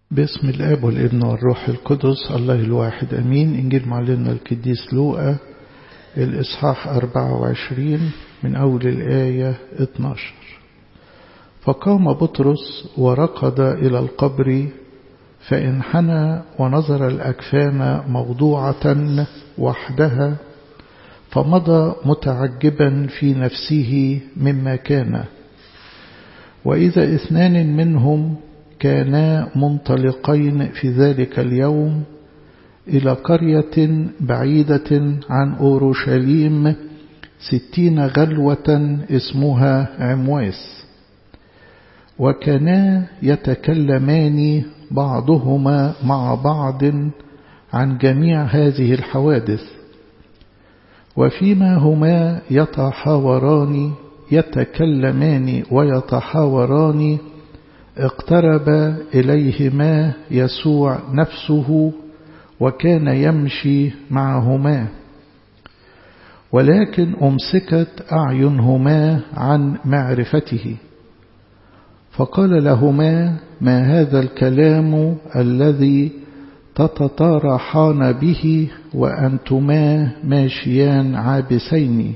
باسم الآب والابن والروح القدس الله الواحد أمين إنجيل معلمنا القديس لوقا الإصحاح 24 من أول الآية 12 فقام بطرس ورقد إلى القبر فانحنى ونظر الأكفان موضوعة وحدها فمضى متعجبا في نفسه مما كان وإذا اثنان منهم كانا منطلقين في ذلك اليوم إلى قرية بعيدة عن أورشليم ستين غلوة اسمها عمواس وكانا يتكلمان بعضهما مع بعض عن جميع هذه الحوادث وفيما هما يتحاوران يتكلمان ويتحاوران اقترب إليهما يسوع نفسه وكان يمشي معهما ولكن أمسكت أعينهما عن معرفته فقال لهما ما هذا الكلام الذي تتطارحان به وأنتما ماشيان عابسين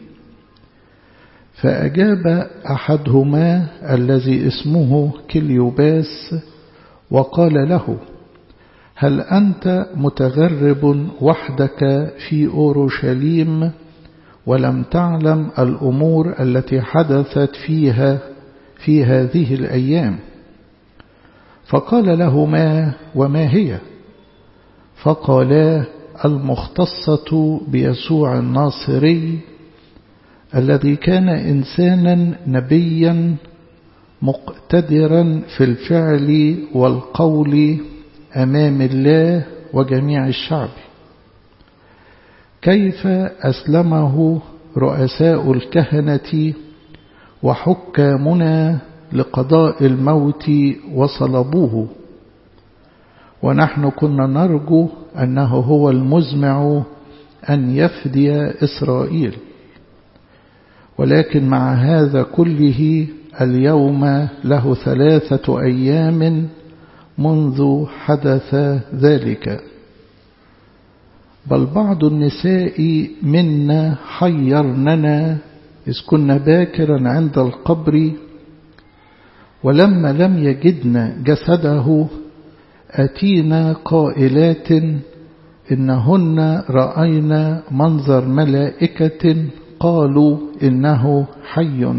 فأجاب أحدهما الذي اسمه كليوباس وقال له هل أنت متغرب وحدك في أورشليم ولم تعلم الأمور التي حدثت فيها في هذه الأيام فقال لهما وما هي فقالا المختصة بيسوع الناصري الذي كان إنسانا نبيا مقتدرا في الفعل والقول أمام الله وجميع الشعب كيف أسلمه رؤساء الكهنة وحكامنا لقضاء الموت وصلبوه ونحن كنا نرجو أنه هو المزمع أن يفدي إسرائيل ولكن مع هذا كله اليوم له ثلاثة أيام منذ حدث ذلك بل بعض النساء منا حيرننا إذ كنا باكرا عند القبر ولما لم يجدن جسده أتينا قائلات إنهن رأينا منظر ملائكة قالوا إنه حي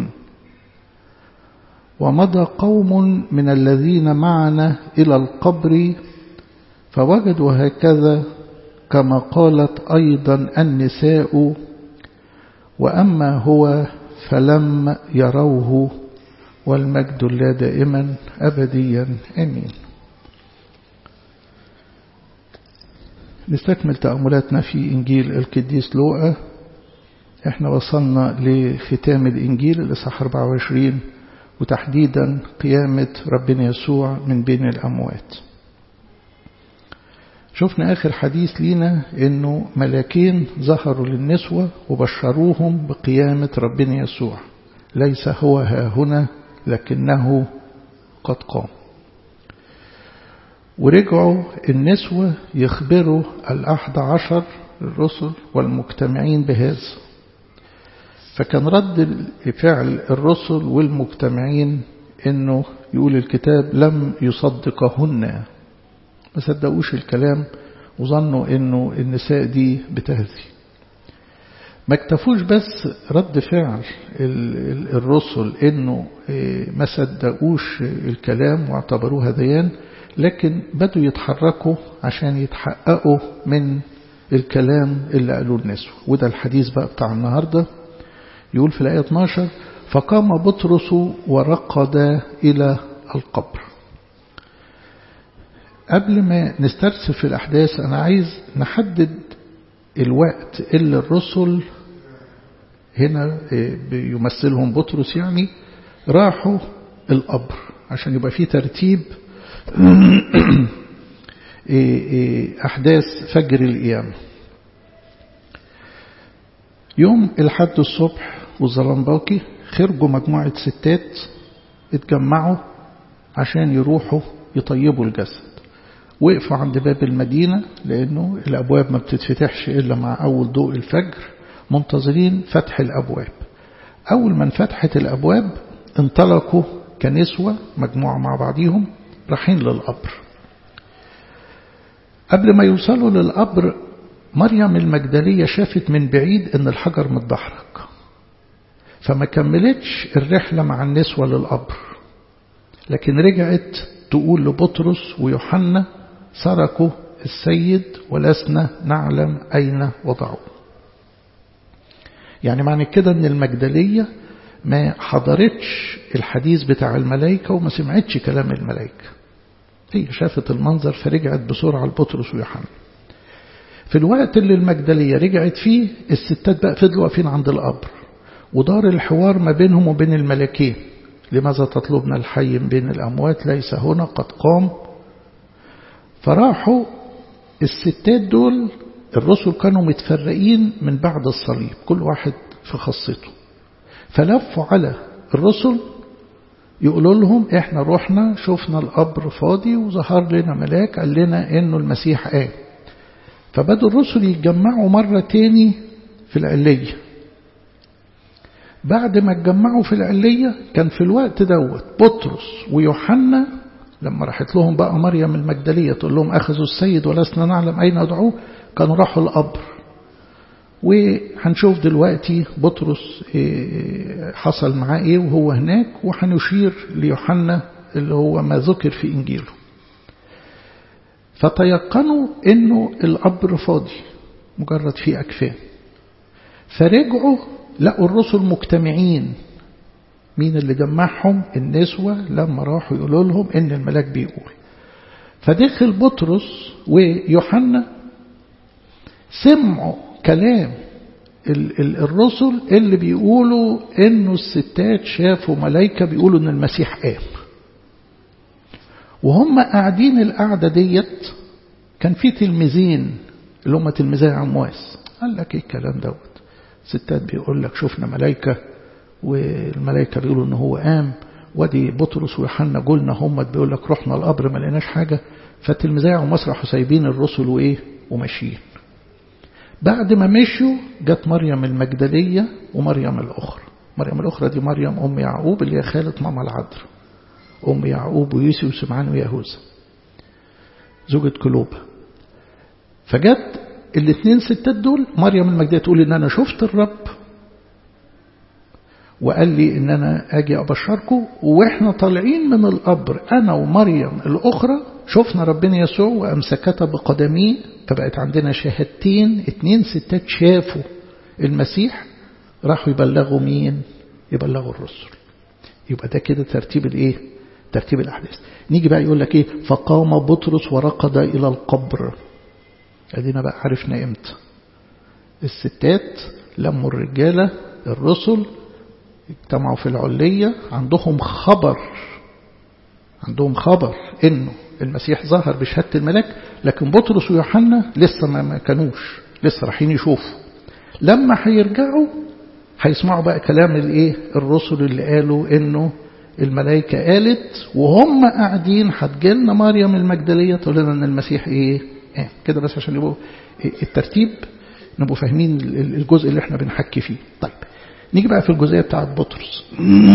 ومضى قوم من الذين معنا إلى القبر فوجدوا هكذا كما قالت أيضا النساء وأما هو فلم يروه والمجد لا دائما أبديا أمين نستكمل تأملاتنا في إنجيل القديس لوقا احنا وصلنا لختام الإنجيل الإصحاح 24 وتحديدا قيامة ربنا يسوع من بين الأموات شفنا آخر حديث لينا إنه ملاكين ظهروا للنسوة وبشروهم بقيامة ربنا يسوع ليس هو ها هنا لكنه قد قام ورجعوا النسوة يخبروا الأحد عشر الرسل والمجتمعين بهذا فكان رد فعل الرسل والمجتمعين انه يقول الكتاب لم يصدقهن ما صدقوش الكلام وظنوا انه النساء دي بتهذي ما اكتفوش بس رد فعل الرسل انه ما صدقوش الكلام واعتبروه هذيان لكن بدوا يتحركوا عشان يتحققوا من الكلام اللي قالوه النسوة وده الحديث بقى بتاع النهارده يقول في الآية 12 فقام بطرس ورقد إلى القبر قبل ما نسترسل في الأحداث أنا عايز نحدد الوقت اللي الرسل هنا بيمثلهم بطرس يعني راحوا القبر عشان يبقى في ترتيب أحداث فجر القيامة يوم الحد الصبح والظلام باقي خرجوا مجموعة ستات اتجمعوا عشان يروحوا يطيبوا الجسد وقفوا عند باب المدينة لأنه الأبواب ما بتتفتحش إلا مع أول ضوء الفجر منتظرين فتح الأبواب أول ما انفتحت الأبواب انطلقوا كنسوة مجموعة مع بعضهم رايحين للقبر قبل ما يوصلوا للقبر مريم المجدلية شافت من بعيد ان الحجر متدحرج فما كملتش الرحلة مع النسوة للقبر لكن رجعت تقول لبطرس ويوحنا سرقوا السيد ولسنا نعلم أين وضعوه يعني معنى كده ان المجدلية ما حضرتش الحديث بتاع الملائكة وما سمعتش كلام الملائكة هي شافت المنظر فرجعت بسرعة لبطرس ويوحنا في الوقت اللي المجدلية رجعت فيه الستات بقى فضلوا واقفين عند القبر ودار الحوار ما بينهم وبين الملكين لماذا تطلبنا الحي بين الأموات ليس هنا قد قام فراحوا الستات دول الرسل كانوا متفرقين من بعد الصليب كل واحد في خاصته فلفوا على الرسل يقولوا لهم احنا رحنا شفنا القبر فاضي وظهر لنا ملاك قال لنا انه المسيح قام فبدوا الرسل يتجمعوا مرة تاني في العلية بعد ما اتجمعوا في العلية كان في الوقت دوت بطرس ويوحنا لما راحت لهم بقى مريم المجدلية تقول لهم أخذوا السيد ولسنا نعلم أين أدعوه كانوا راحوا القبر وهنشوف دلوقتي بطرس حصل معاه ايه وهو هناك وهنشير ليوحنا اللي هو ما ذكر في إنجيله فتيقنوا انه القبر فاضي مجرد فيه أكفان فرجعوا لقوا الرسل مجتمعين مين اللي جمعهم النسوة لما راحوا يقولوا لهم ان الملاك بيقول فدخل بطرس ويوحنا سمعوا كلام الرسل اللي بيقولوا انه الستات شافوا ملايكة بيقولوا ان المسيح قام وهم قاعدين القعدة ديت كان في تلميذين اللي هم تلميذي عمواس قال لك ايه الكلام دوت ستات بيقول لك شفنا ملايكة والملايكة بيقولوا ان هو قام ودي بطرس ويوحنا قلنا هم بيقول لك رحنا القبر ما لقيناش حاجة فتلميذي عمواس راحوا سايبين الرسل وايه وماشيين بعد ما مشوا جت مريم المجدلية ومريم الأخرى مريم الأخرى دي مريم أم يعقوب اللي هي خالة ماما العذراء أم يعقوب ويوسف وسمعان ويهوذا زوجة كلوبة فجت الاثنين ستات دول مريم المجدلية تقول إن أنا شفت الرب وقال لي إن أنا أجي أبشركم وإحنا طالعين من القبر أنا ومريم الأخرى شفنا ربنا يسوع وأمسكتها بقدميه فبقت عندنا شهادتين اتنين ستات شافوا المسيح راحوا يبلغوا مين يبلغوا الرسل يبقى ده كده ترتيب الايه ترتيب الاحداث نيجي بقى يقول لك ايه فقام بطرس ورقد الى القبر ادينا بقى عرفنا امتى الستات لموا الرجاله الرسل اجتمعوا في العليه عندهم خبر عندهم خبر انه المسيح ظهر بشهادة الملاك لكن بطرس ويوحنا لسه ما كانوش لسه رايحين يشوفوا لما هيرجعوا هيسمعوا بقى كلام الايه الرسل اللي قالوا انه الملائكة قالت وهم قاعدين هتجيلنا مريم المجدلية تقول لنا ان المسيح ايه, إيه كده بس عشان يبقوا الترتيب نبقوا فاهمين الجزء اللي احنا بنحكي فيه طيب نيجي بقى في الجزئية بتاعت بطرس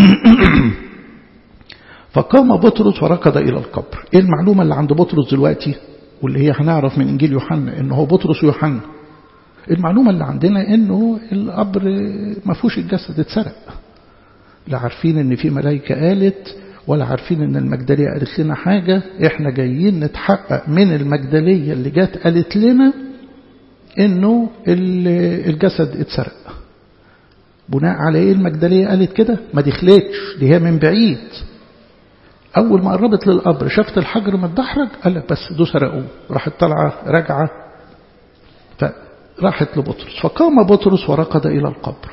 فقام بطرس وركض إلى القبر إيه المعلومة اللي عند بطرس دلوقتي واللي هي هنعرف من إنجيل يوحنا إنه هو بطرس ويوحنا المعلومة اللي عندنا إنه القبر ما فيهوش الجسد اتسرق لا عارفين إن في ملائكة قالت ولا عارفين إن المجدلية قالت لنا حاجة إحنا جايين نتحقق من المجدلية اللي جات قالت لنا إنه الجسد اتسرق بناء على إيه المجدلية قالت كده ما دخلتش دي هي من بعيد أول ما قربت للقبر شافت الحجر متدحرج قال لك بس دول سرقوه راحت طالعة راجعة فراحت لبطرس فقام بطرس وركض إلى القبر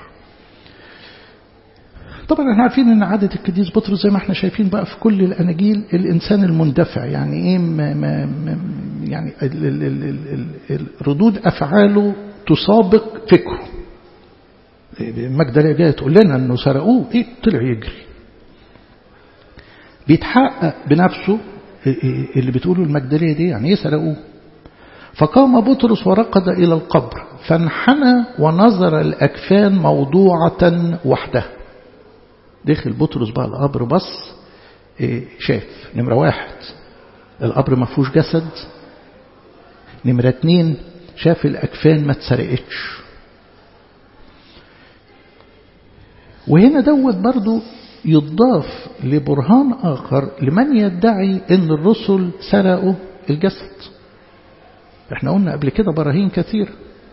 طبعا احنا عارفين ان عادة القديس بطرس زي ما احنا شايفين بقى في كل الاناجيل الانسان المندفع يعني ايه ما ما ما يعني ال ال ال ال ردود افعاله تسابق فكره المجدلية جاية تقول لنا انه سرقوه ايه طلع يجري بيتحقق بنفسه اللي بتقولوا المجدلية دي يعني ايه سرقوه فقام بطرس ورقد إلى القبر فانحنى ونظر الأكفان موضوعة وحدها دخل بطرس بقى القبر بص شاف نمرة واحد القبر ما فيهوش جسد نمرة اتنين شاف الأكفان ما اتسرقتش وهنا دوت برضو يضاف لبرهان آخر لمن يدعي أن الرسل سرقوا الجسد احنا قلنا قبل كده براهين كثير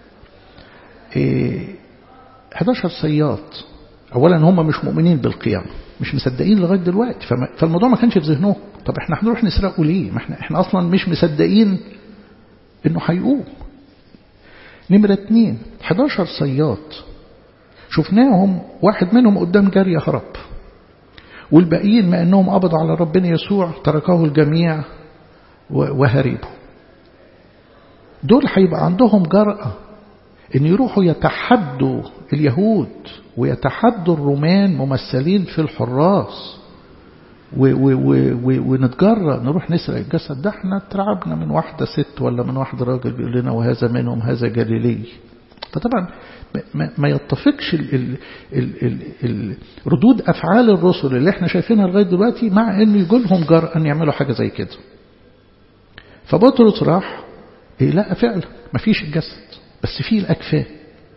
ايه 11 صياد اولا هم مش مؤمنين بالقيامة مش مصدقين لغاية دلوقتي فالموضوع ما كانش في ذهنهم طب احنا هنروح نسرقه ليه ما احنا, احنا اصلا مش مصدقين انه هيقوم نمرة اتنين 11 صياد شفناهم واحد منهم قدام جارية هرب والباقيين ما انهم قبضوا على ربنا يسوع تركه الجميع وهربوا دول هيبقى عندهم جرأة ان يروحوا يتحدوا اليهود ويتحدوا الرومان ممثلين في الحراس ونتجرأ نروح نسرق الجسد ده احنا اترعبنا من واحدة ست ولا من واحد راجل بيقول لنا وهذا منهم هذا جليلي فطبعا ما يتفقش ال ال ال ال ال ردود أفعال الرسل اللي احنا شايفينها لغاية دلوقتي مع انه يقول لهم جرأة ان يعملوا حاجة زي كده فبطرس راح إيه لا فعلا ما فيش الجسد بس فيه الأكفان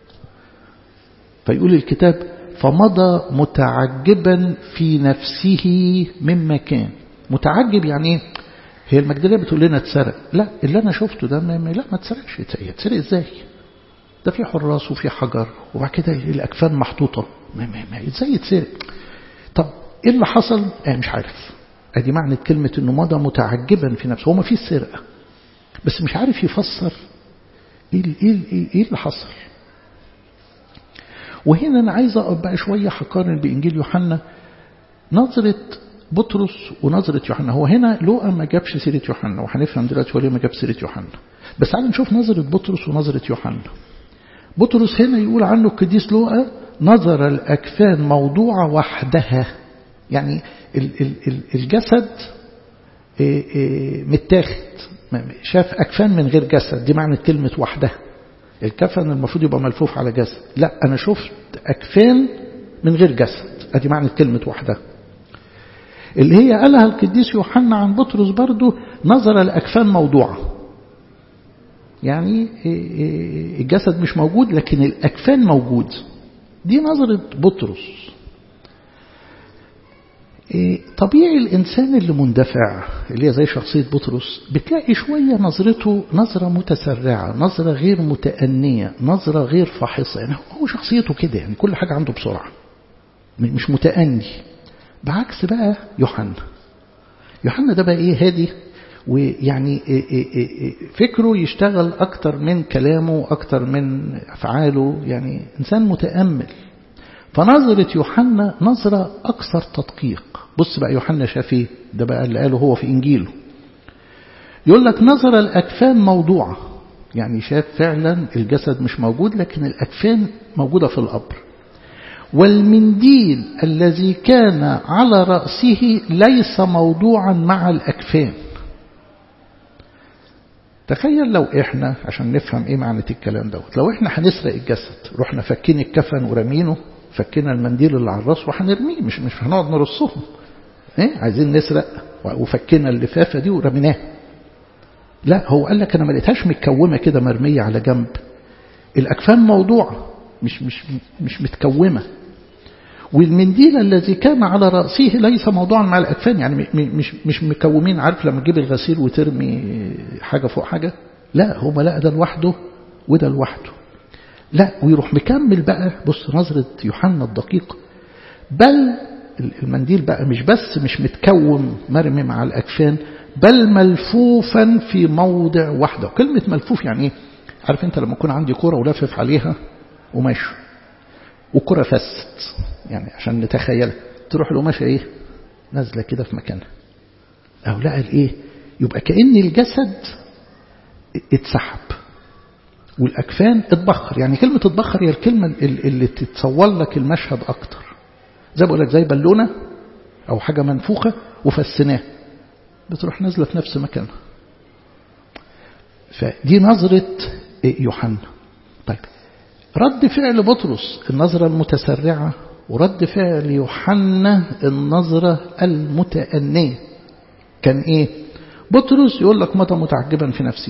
فيقول الكتاب فمضى متعجبا في نفسه مما كان متعجب يعني ايه هي المجدلية بتقول لنا اتسرق لا اللي أنا شفته ده ما لا ما اتسرقش اتسرق ازاي ده في حراس وفي حجر وبعد كده الأكفان محطوطة ما ما ما ازاي يتسرق طب ايه اللي حصل انا مش عارف ادي معنى كلمة انه مضى متعجبا في نفسه هو ما فيش سرقة بس مش عارف يفسر ايه ايه ايه اللي حصل وهنا انا عايز اقف بقى شويه هقارن بانجيل يوحنا نظره بطرس ونظره يوحنا هو هنا لوقا ما جابش سيره يوحنا وهنفهم دلوقتي هو ليه ما جاب سيره يوحنا بس تعالوا نشوف نظره بطرس ونظره يوحنا بطرس هنا يقول عنه القديس لوقا نظر الاكفان موضوعه وحدها يعني الجسد متاخد شاف أكفان من غير جسد دي معنى كلمة وحدها الكفن المفروض يبقى ملفوف على جسد لا أنا شفت أكفان من غير جسد أدي معنى كلمة وحدها اللي هي قالها القديس يوحنا عن بطرس برضو نظر الأكفان موضوعة يعني الجسد مش موجود لكن الأكفان موجود دي نظرة بطرس طبيعي الإنسان اللي مندفع اللي هي زي شخصية بطرس بتلاقي شوية نظرته نظرة متسرعة نظرة غير متأنية نظرة غير فاحصة يعني هو شخصيته كده يعني كل حاجة عنده بسرعة مش متأني بعكس بقى يوحنا يوحنا ده بقى ايه هادي ويعني فكره يشتغل أكتر من كلامه أكتر من أفعاله يعني إنسان متأمل فنظرة يوحنا نظرة أكثر تدقيق بص بقى يوحنا شاف ايه ده بقى اللي قاله هو في إنجيله يقول لك نظر الأكفان موضوعة يعني شاف فعلا الجسد مش موجود لكن الأكفان موجودة في القبر والمنديل الذي كان على رأسه ليس موضوعا مع الأكفان تخيل لو احنا عشان نفهم ايه معنى الكلام دوت لو احنا هنسرق الجسد رحنا فكين الكفن ورمينه فكينا المنديل اللي على الراس وهنرميه مش مش هنقعد نرصهم ايه عايزين نسرق وفكينا اللفافه دي ورميناها لا هو قال لك انا ما لقيتهاش متكومه كده مرميه على جنب الاكفان موضوعه مش مش مش متكومه والمنديل الذي كان على رأسه ليس موضوعا مع الأكفان يعني مش مش مكومين عارف لما تجيب الغسيل وترمي حاجة فوق حاجة لا هو لا ده لوحده وده لوحده لا ويروح مكمل بقى بص نظرة يوحنا الدقيق بل المنديل بقى مش بس مش متكوم مرمي مع الأكفان بل ملفوفا في موضع واحدة كلمة ملفوف يعني ايه عارف انت لما يكون عندي كرة ولافف عليها وماشي وكرة فست يعني عشان نتخيل تروح القماشة ايه نازلة كده في مكانها او لقى الايه يبقى كأن الجسد اتسحب والأكفان اتبخر يعني كلمة اتبخر هي الكلمة اللي تتصور لك المشهد أكتر زي بقول لك زي بالونة أو حاجة منفوخة وفسناه بتروح نازلة في نفس مكانها فدي نظرة يوحنا طيب رد فعل بطرس النظرة المتسرعة ورد فعل يوحنا النظرة المتأنية كان ايه بطرس يقول لك مضى متعجبا في نفسه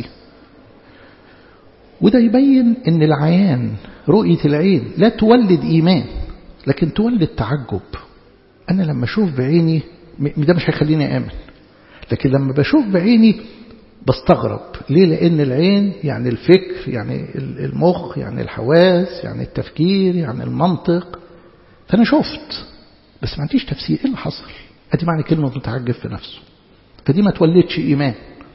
وده يبين ان العيان رؤية العين لا تولد ايمان لكن تولد تعجب انا لما اشوف بعيني ده مش هيخليني امن لكن لما بشوف بعيني بستغرب ليه لان العين يعني الفكر يعني المخ يعني الحواس يعني التفكير يعني المنطق فانا شفت بس ما عنديش تفسير ايه اللي حصل ادي معنى كلمه متعجب في نفسه فدي ما تولدش ايمان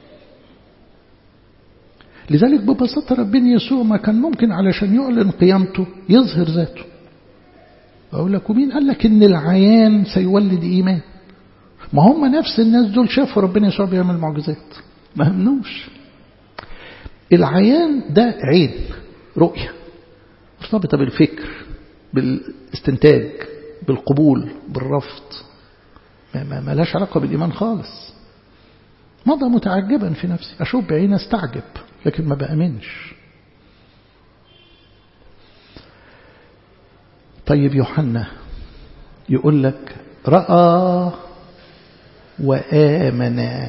لذلك ببساطة ربنا يسوع ما كان ممكن علشان يعلن قيامته يظهر ذاته أقول لك ومين قال لك إن العيان سيولد إيمان ما هم نفس الناس دول شافوا ربنا يسوع بيعمل معجزات ما همنوش العيان ده عين رؤية مرتبطة بالفكر بالاستنتاج بالقبول بالرفض ما, ما لهاش علاقة بالإيمان خالص مضى متعجبا في نفسي أشوف بعيني استعجب لكن ما بأمنش طيب يوحنا يقول لك رأى وآمن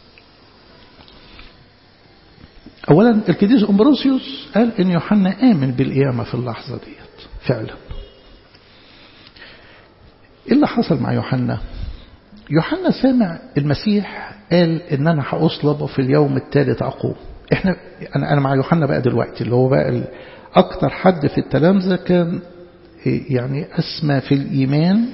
أولا الكديس أمبروسيوس قال إن يوحنا آمن بالقيامة في اللحظة ديت فعلا إيه اللي حصل مع يوحنا يوحنا سامع المسيح قال إن أنا هأصلب وفي اليوم الثالث أقوم إحنا أنا أنا مع يوحنا بقى دلوقتي اللي هو بقى أكتر حد في التلامذة كان يعني أسمى في الإيمان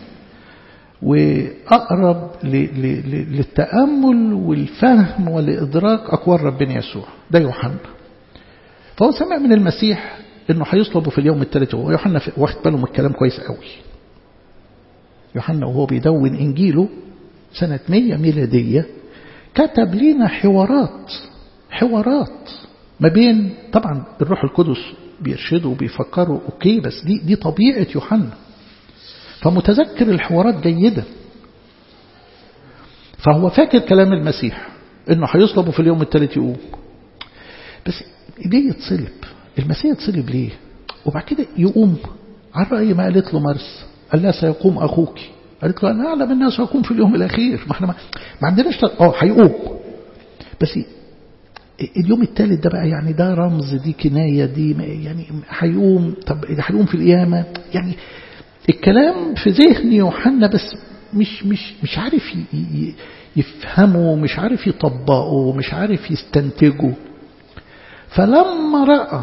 وأقرب للتأمل والفهم والإدراك أقوال ربنا يسوع ده يوحنا فهو سمع من المسيح إنه هيصلب في اليوم الثالث ويوحنا واخد باله من الكلام كويس قوي يوحنا وهو بيدون إنجيله سنة 100 ميلادية كتب لنا حوارات حوارات ما بين طبعا الروح القدس بيرشدوا وبيفكروا أوكي بس دي دي طبيعة يوحنا فمتذكر الحوارات جيدا فهو فاكر كلام المسيح انه هيصلب في اليوم الثالث يقوم بس ليه يتصلب المسيح يتصلب ليه وبعد كده يقوم على رأي ما قالت له مرس قال لها سيقوم أخوك قالت له أنا أعلم الناس هيقوم في اليوم الأخير ما احنا ما, ما عندناش اه هيقوم بس اليوم الثالث ده بقى يعني ده رمز دي كناية دي يعني هيقوم طب هيقوم في القيامة يعني الكلام في ذهن يوحنا بس مش مش مش عارف يفهمه مش عارف يطبقه مش عارف يستنتجه فلما رأى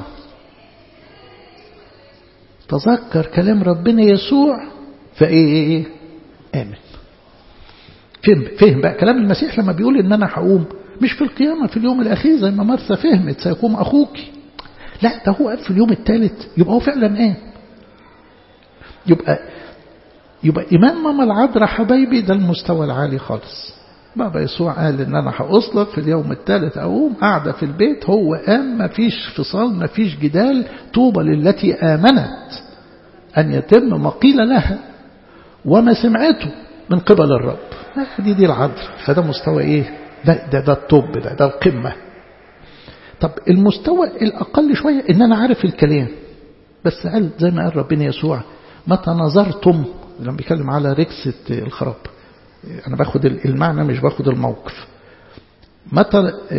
تذكر كلام ربنا يسوع فايه آمن فهم فهم بقى كلام المسيح لما بيقول ان انا هقوم مش في القيامة في اليوم الأخير زي ما مرثا فهمت سيقوم أخوك لا ده هو قال في اليوم الثالث يبقى هو فعلا قام يبقى يبقى إيمان ماما العذراء حبايبي ده المستوى العالي خالص بابا يسوع قال إن أنا هأصلب في اليوم الثالث أقوم قاعدة في البيت هو قام ما فيش فصال ما فيش جدال طوبى للتي آمنت أن يتم ما قيل لها وما سمعته من قبل الرب دي دي العذراء فده مستوى إيه ده ده ده الطب ده ده القمة طب المستوى الأقل شوية إن أنا عارف الكلام بس قال زي ما قال ربنا يسوع متى نظرتم لما بيتكلم على ركسة الخراب أنا باخد المعنى مش باخد الموقف متى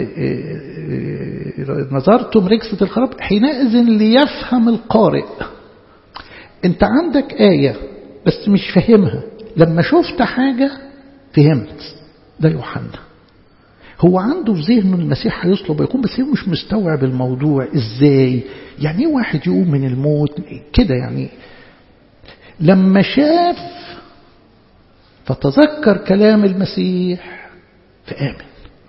نظرتم ركسة الخراب حينئذ ليفهم القارئ انت عندك آية بس مش فاهمها لما شفت حاجة فهمت ده يوحنا هو عنده في ذهنه المسيح هيصلب ويقوم بس هو مش مستوعب الموضوع ازاي يعني ايه واحد يقوم من الموت كده يعني لما شاف فتذكر كلام المسيح فآمن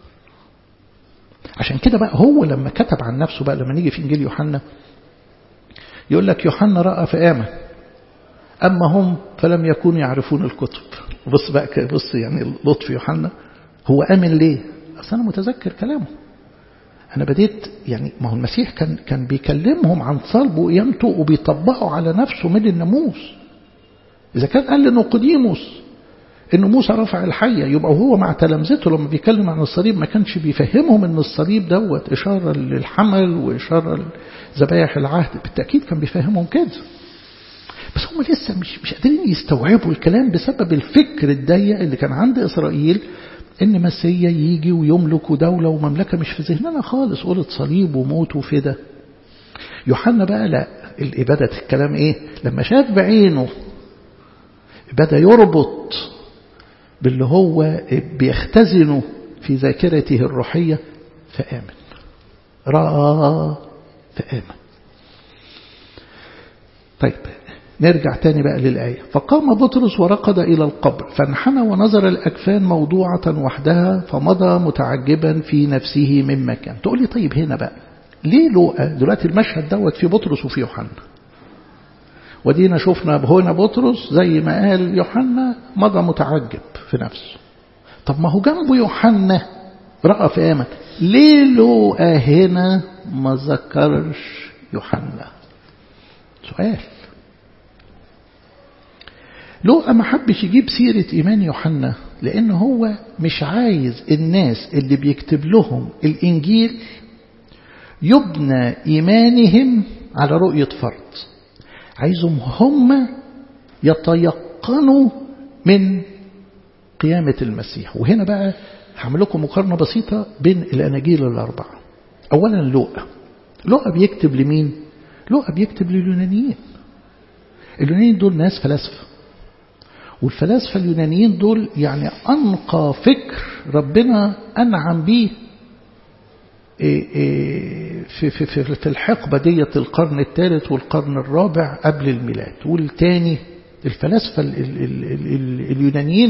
عشان كده بقى هو لما كتب عن نفسه بقى لما نيجي في إنجيل يوحنا يقول لك يوحنا رأى فآمن أما هم فلم يكونوا يعرفون الكتب بص بقى بص يعني لطف يوحنا هو آمن ليه أصل أنا متذكر كلامه أنا بديت يعني ما هو المسيح كان كان بيكلمهم عن صلبه وقيامته وبيطبقوا على نفسه من الناموس إذا كان قال لنقديموس ان موسى رفع الحية يبقى هو مع تلامذته لما بيتكلم عن الصليب ما كانش بيفهمهم ان الصليب دوت اشارة للحمل واشارة لذبايح العهد بالتأكيد كان بيفهمهم كده بس هم لسه مش مش قادرين يستوعبوا الكلام بسبب الفكر الضيق اللي كان عند إسرائيل إن مسيا يجي ويملك دولة ومملكة مش في ذهننا خالص قولة صليب وموت وفدا يوحنا بقى لا الإبادة الكلام إيه لما شاف بعينه بدأ يربط باللي هو بيختزنه في ذاكرته الروحية فآمن رأى فآمن طيب نرجع تاني بقى للآية فقام بطرس ورقد إلى القبر فانحنى ونظر الأكفان موضوعة وحدها فمضى متعجبا في نفسه من مكان تقول لي طيب هنا بقى ليه لوقا دلوقتي المشهد دوت في بطرس وفي يوحنا ودينا شفنا هنا بطرس زي ما قال يوحنا مضى متعجب في نفسه طب ما هو جنبه يوحنا رأى في آمن ليه لوقا هنا ما ذكرش يوحنا سؤال لوقا ما حبش يجيب سيرة إيمان يوحنا لأن هو مش عايز الناس اللي بيكتب لهم الإنجيل يبنى إيمانهم على رؤية فرد عايزهم هم يتيقنوا من قيامة المسيح وهنا بقى هعمل لكم مقارنة بسيطة بين الأناجيل الأربعة أولا لوقا لوقا بيكتب لمين؟ لوقا بيكتب لليونانيين اليونانيين دول ناس فلاسفة والفلاسفة اليونانيين دول يعني أنقى فكر ربنا أنعم به في, في, في, في الحقبة دية القرن الثالث والقرن الرابع قبل الميلاد والتاني الفلاسفة ال ال ال ال اليونانيين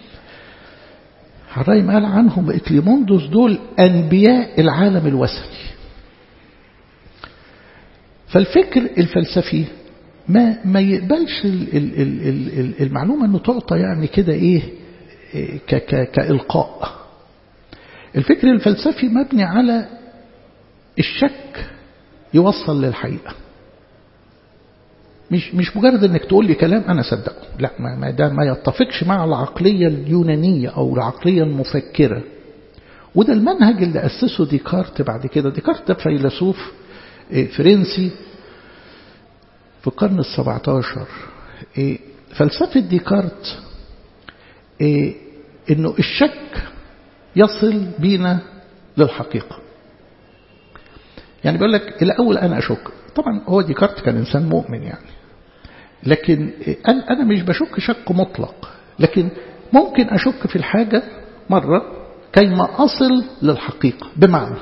حرايم قال عنهم إكليموندوس دول أنبياء العالم الوثني فالفكر الفلسفي ما ما يقبلش المعلومة أنه تعطى يعني كده إيه كإلقاء الفكر الفلسفي مبني على الشك يوصل للحقيقة مش مش مجرد انك تقول لي كلام انا صدقه لا ما ده ما يتفقش مع العقليه اليونانيه او العقليه المفكره وده المنهج اللي اسسه ديكارت بعد كده ديكارت ده فيلسوف فرنسي في القرن السبعة عشر فلسفة ديكارت انه الشك يصل بينا للحقيقة يعني بيقول لك الأول أنا أشك طبعا هو ديكارت كان إنسان مؤمن يعني لكن قال أنا مش بشك شك مطلق لكن ممكن أشك في الحاجة مرة كيما أصل للحقيقة بمعنى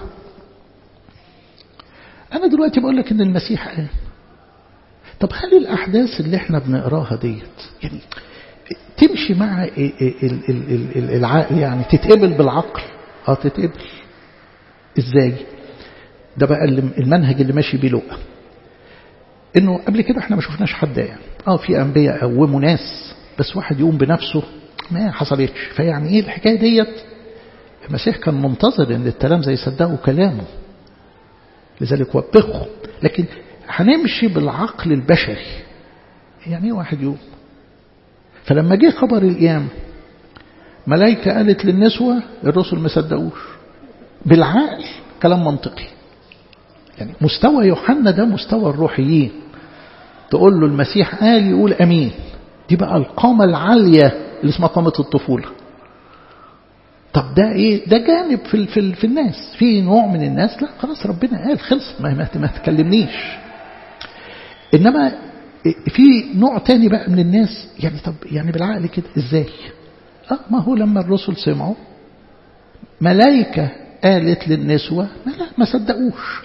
أنا دلوقتي بقول لك إن المسيح قام طب هل الأحداث اللي احنا بنقراها ديت يعني تمشي مع العقل يعني تتقبل بالعقل اه تتقبل ازاي ده بقى المنهج اللي ماشي بيه لوقا انه قبل كده احنا ما شفناش حد يعني اه في انبياء قوموا ناس بس واحد يقوم بنفسه ما حصلتش فيعني ايه الحكايه ديت المسيح كان منتظر ان التلامذه يصدقوا كلامه لذلك وبخوا لكن هنمشي بالعقل البشري يعني ايه واحد يقوم فلما جه خبر القيامة ملائكة قالت للنسوة الرسل ما صدقوش بالعقل كلام منطقي يعني مستوى يوحنا ده مستوى الروحيين تقول له المسيح قال يقول أمين دي بقى القامة العالية اللي اسمها قامة الطفولة طب ده ايه ده جانب في, في, في الناس في نوع من الناس لا خلاص ربنا قال خلص ما, ما, ما تكلمنيش انما في نوع تاني بقى من الناس يعني طب يعني بالعقل كده ازاي اه ما هو لما الرسل سمعوا ملائكة قالت للنسوة ما لا ما صدقوش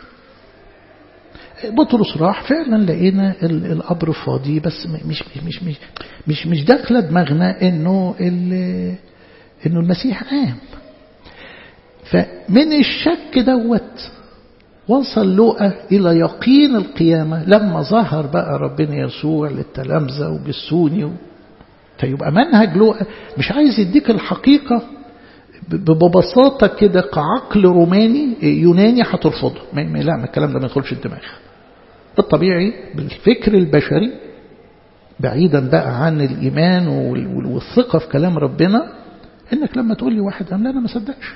بطرس راح فعلا لقينا القبر فاضي بس مش مش مش مش مش داخله دماغنا انه انه المسيح قام فمن الشك دوت وصل لوقا إلى يقين القيامة لما ظهر بقى ربنا يسوع للتلامذة وجسوني و... فيبقى منهج لوقا مش عايز يديك الحقيقة ببساطة كده كعقل روماني يوناني هترفضه لا الكلام ده ما يدخلش الدماغ الطبيعي بالفكر البشري بعيدا بقى عن الإيمان والثقة في كلام ربنا إنك لما تقول لي واحد أم لا أنا ما صدقش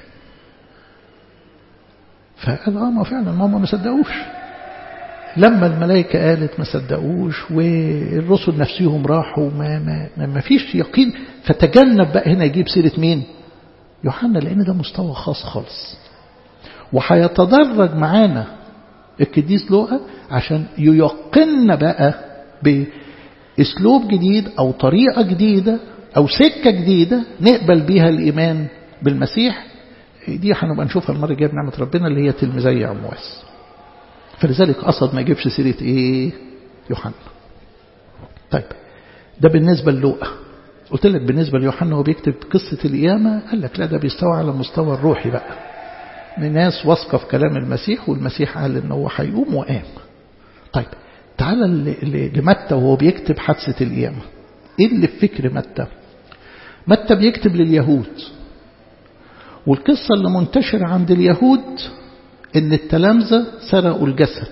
فقال آه ما فعلا ما هم ما صدقوش لما الملائكة قالت ما صدقوش والرسل نفسهم راحوا ما, ما, ما فيش يقين فتجنب بقى هنا يجيب سيرة مين يوحنا لأن ده مستوى خاص خالص وهيتدرج معانا القديس لوقا عشان ييقن بقى بأسلوب جديد أو طريقة جديدة أو سكة جديدة نقبل بيها الإيمان بالمسيح دي هنبقى نشوفها المرة الجاية بنعمة ربنا اللي هي تلميذي عمواس فلذلك قصد ما يجيبش سيرة إيه يوحنا طيب ده بالنسبة للوقا قلت لك بالنسبة ليوحنا هو بيكتب قصة القيامة قال لك لا ده بيستوى على المستوى الروحي بقى من ناس واثقة في كلام المسيح والمسيح قال إن هو هيقوم وقام طيب تعالى لمتى وهو بيكتب حادثة القيامة إيه اللي في فكر متى متى بيكتب لليهود والقصة اللي منتشرة عند اليهود إن التلامذة سرقوا الجسد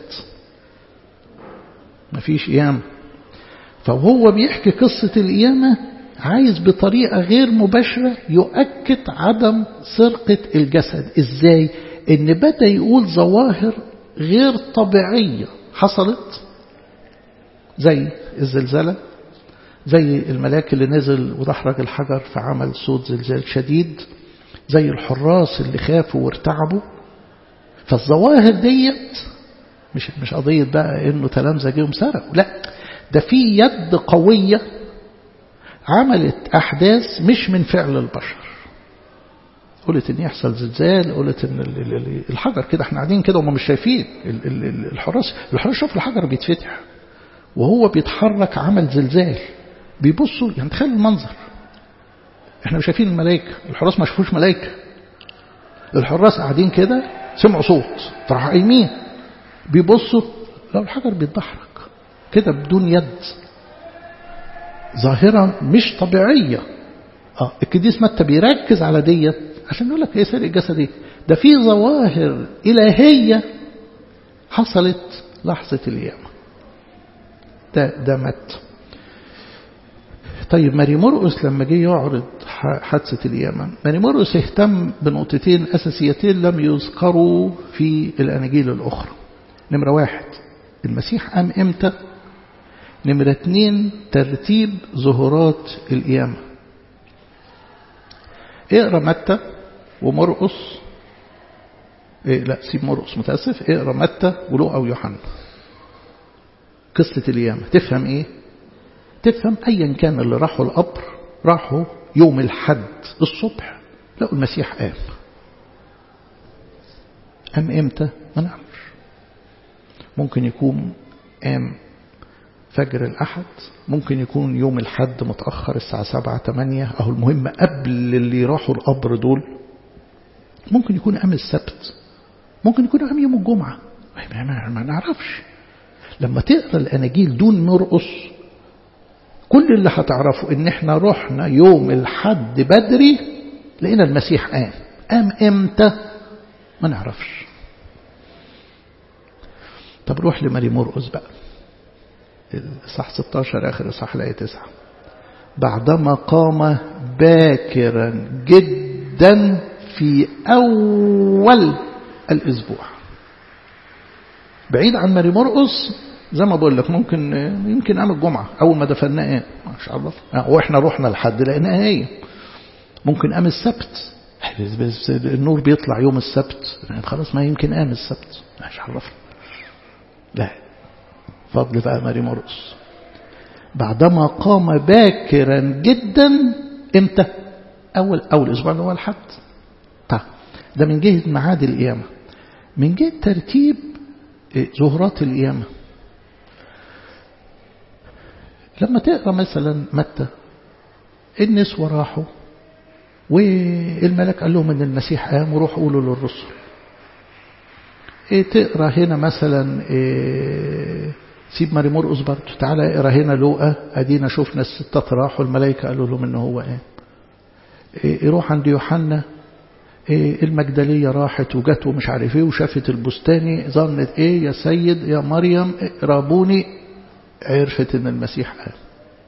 مفيش قيامة فهو بيحكي قصة القيامة عايز بطريقة غير مباشرة يؤكد عدم سرقة الجسد ازاي ان بدأ يقول ظواهر غير طبيعية حصلت زي الزلزلة زي الملاك اللي نزل ودحرج الحجر فعمل صوت زلزال شديد زي الحراس اللي خافوا وارتعبوا فالظواهر ديت مش مش قضية بقى انه تلامذة جيهم سرقوا لا ده في يد قوية عملت أحداث مش من فعل البشر قلت ان يحصل زلزال قلت ان الحجر كده احنا قاعدين كده وما مش شايفين الحراس الحراس شوف الحجر بيتفتح وهو بيتحرك عمل زلزال بيبصوا يعني تخيل المنظر احنا مش شايفين الملائكه الحراس ما شافوش ملائكه الحراس قاعدين كده سمعوا صوت فراحوا قايمين بيبصوا لو الحجر بيتدحرج كده بدون يد ظاهرة مش طبيعية اه القديس متى بيركز على ديت عشان يقول لك ايه سرق الجسد ايه ده في ظواهر إلهية حصلت لحظة القيامة ده ده متى طيب ماري مرقس لما جه يعرض حادثة القيامة ماري مرقس اهتم بنقطتين أساسيتين لم يذكروا في الأناجيل الأخرى نمرة واحد المسيح قام إمتى نمرة اتنين ترتيب ظهورات القيامة اقرا متى ومرقص إيه لا سيب مرقص متأسف اقرا متى ولوقا ويوحنا قصة القيامة تفهم ايه تفهم ايا كان اللي راحوا القبر راحوا يوم الحد الصبح لقوا المسيح قام قام امتى ما نعرفش ممكن يكون قام فجر الأحد ممكن يكون يوم الحد متأخر الساعة سبعة تمانية أهو المهم قبل اللي راحوا القبر دول ممكن يكون قام السبت ممكن يكون قام يوم الجمعة ما نعرفش لما تقرأ الأناجيل دون نرقص كل اللي هتعرفه ان احنا رحنا يوم الحد بدري لقينا المسيح قام قام امتى ما نعرفش طب روح لماري مرقس بقى صح 16 آخر صح الآية 9 بعدما قام باكرا جدا في أول الأسبوع بعيد عن ماري مرقس زي ما بقول لك ممكن يمكن قام الجمعة أول ما دفناه قام ما شاء الله وإحنا رحنا لحد لقيناها هي ممكن قام السبت النور بيطلع يوم السبت خلاص ما يمكن قام السبت مش عرفنا لا فضل بقى ماري مرقس بعدما قام باكرا جدا امتى اول اول اسبوع اللي هو الحد طيب ده من جهه ميعاد القيامه من جهه ترتيب ظهورات القيامه لما تقرا مثلا متى النسوة راحوا والملك قال لهم ان المسيح قام وروحوا قولوا للرسل إيه تقرا هنا مثلا إيه سيب ماري مرقس برضه تعالى اقرا هنا لوقا ادينا شفنا الستات راحوا الملائكه قالوا لهم ان هو قام إيه يروح عند يوحنا إيه المجدلية راحت وجت ومش عارف ايه وشافت البستاني ظنت ايه يا سيد يا مريم اقربوني عرفت ان المسيح قام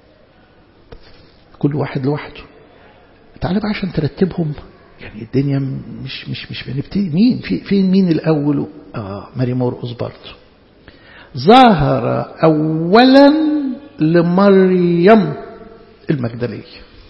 كل واحد لوحده تعالى بقى عشان ترتبهم يعني الدنيا مش مش مش بنبتدي مين في فين مين الاول اه ماري مرقس برضه ظهر اولا لمريم المجدليه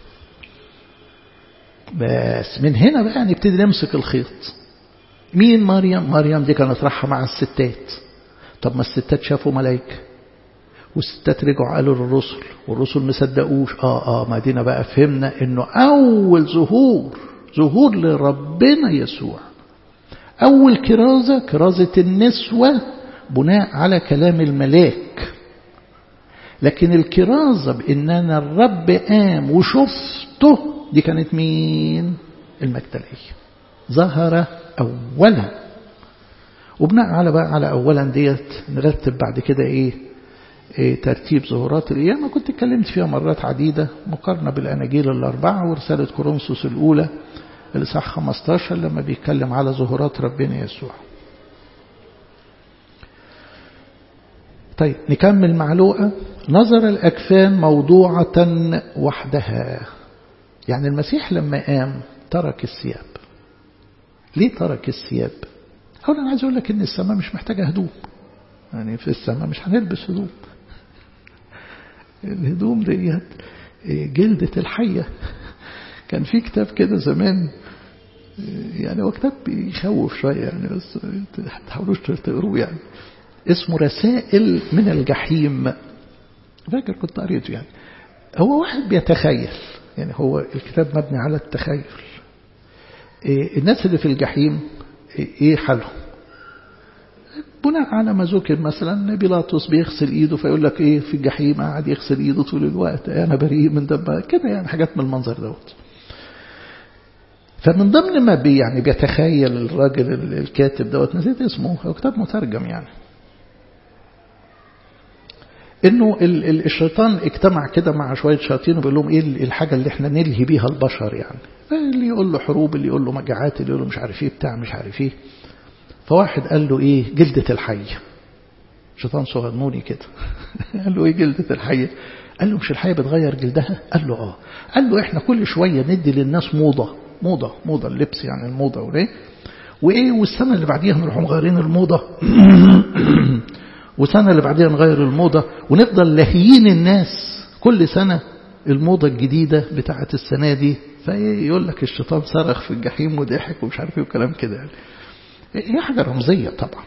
بس من هنا بقى نبتدي نمسك الخيط مين مريم مريم دي كانت رايحه مع الستات طب ما الستات شافوا ملائكه والستات رجعوا قالوا للرسل والرسل ما صدقوش اه اه ما دينا بقى فهمنا انه اول ظهور ظهور لربنا يسوع اول كرازه كرازه النسوه بناء على كلام الملاك لكن الكرازه بان انا الرب قام وشفته دي كانت مين المجدليه ظهر اولا وبناء على بقى على اولا ديت نرتب بعد كده ايه ترتيب ظهورات القيامة كنت اتكلمت فيها مرات عديدة مقارنة بالأناجيل الأربعة ورسالة كورنثوس الأولى الإصحاح 15 لما بيتكلم على ظهورات ربنا يسوع طيب نكمل مع لوقا نظر الأكفان موضوعة وحدها يعني المسيح لما قام ترك الثياب ليه ترك الثياب أولا أنا عايز أقول لك إن السماء مش محتاجة هدوم يعني في السماء مش هنلبس هدوم الهدوم ديت جلدة الحية كان في كتاب كده زمان يعني هو كتاب بيخوف شوية يعني بس تحاولوش تقروه يعني اسمه رسائل من الجحيم فاكر كنت قريته يعني هو واحد بيتخيل يعني هو الكتاب مبني على التخيل الناس اللي في الجحيم ايه حالهم بناء على ما ذكر مثلا بيلاطس بيغسل ايده فيقول لك ايه في الجحيم قاعد يغسل ايده طول الوقت انا بريء من دم كده يعني حاجات من المنظر دوت فمن ضمن ما بي يعني بيتخيل الراجل الكاتب دوت نسيت اسمه هو كتاب مترجم يعني انه الشيطان اجتمع كده مع شويه شياطين وبيقول لهم ايه الحاجه اللي احنا نلهي بيها البشر يعني اللي يقول له حروب اللي يقول له مجاعات اللي يقول له مش عارف ايه بتاع مش عارف ايه فواحد قال له ايه جلدة الحية شيطان صغنوني كده قال له ايه جلدة الحية قال له مش الحية بتغير جلدها قال له اه قال له احنا كل شوية ندي للناس موضة موضة موضة اللبس يعني الموضة وايه وايه والسنة اللي بعديها نروح مغيرين الموضة والسنة اللي بعديها نغير الموضة ونفضل لاهيين الناس كل سنة الموضة الجديدة بتاعت السنة دي فيقول لك الشيطان صرخ في الجحيم وضحك ومش عارف ايه وكلام كده يعني هي حاجة رمزية طبعا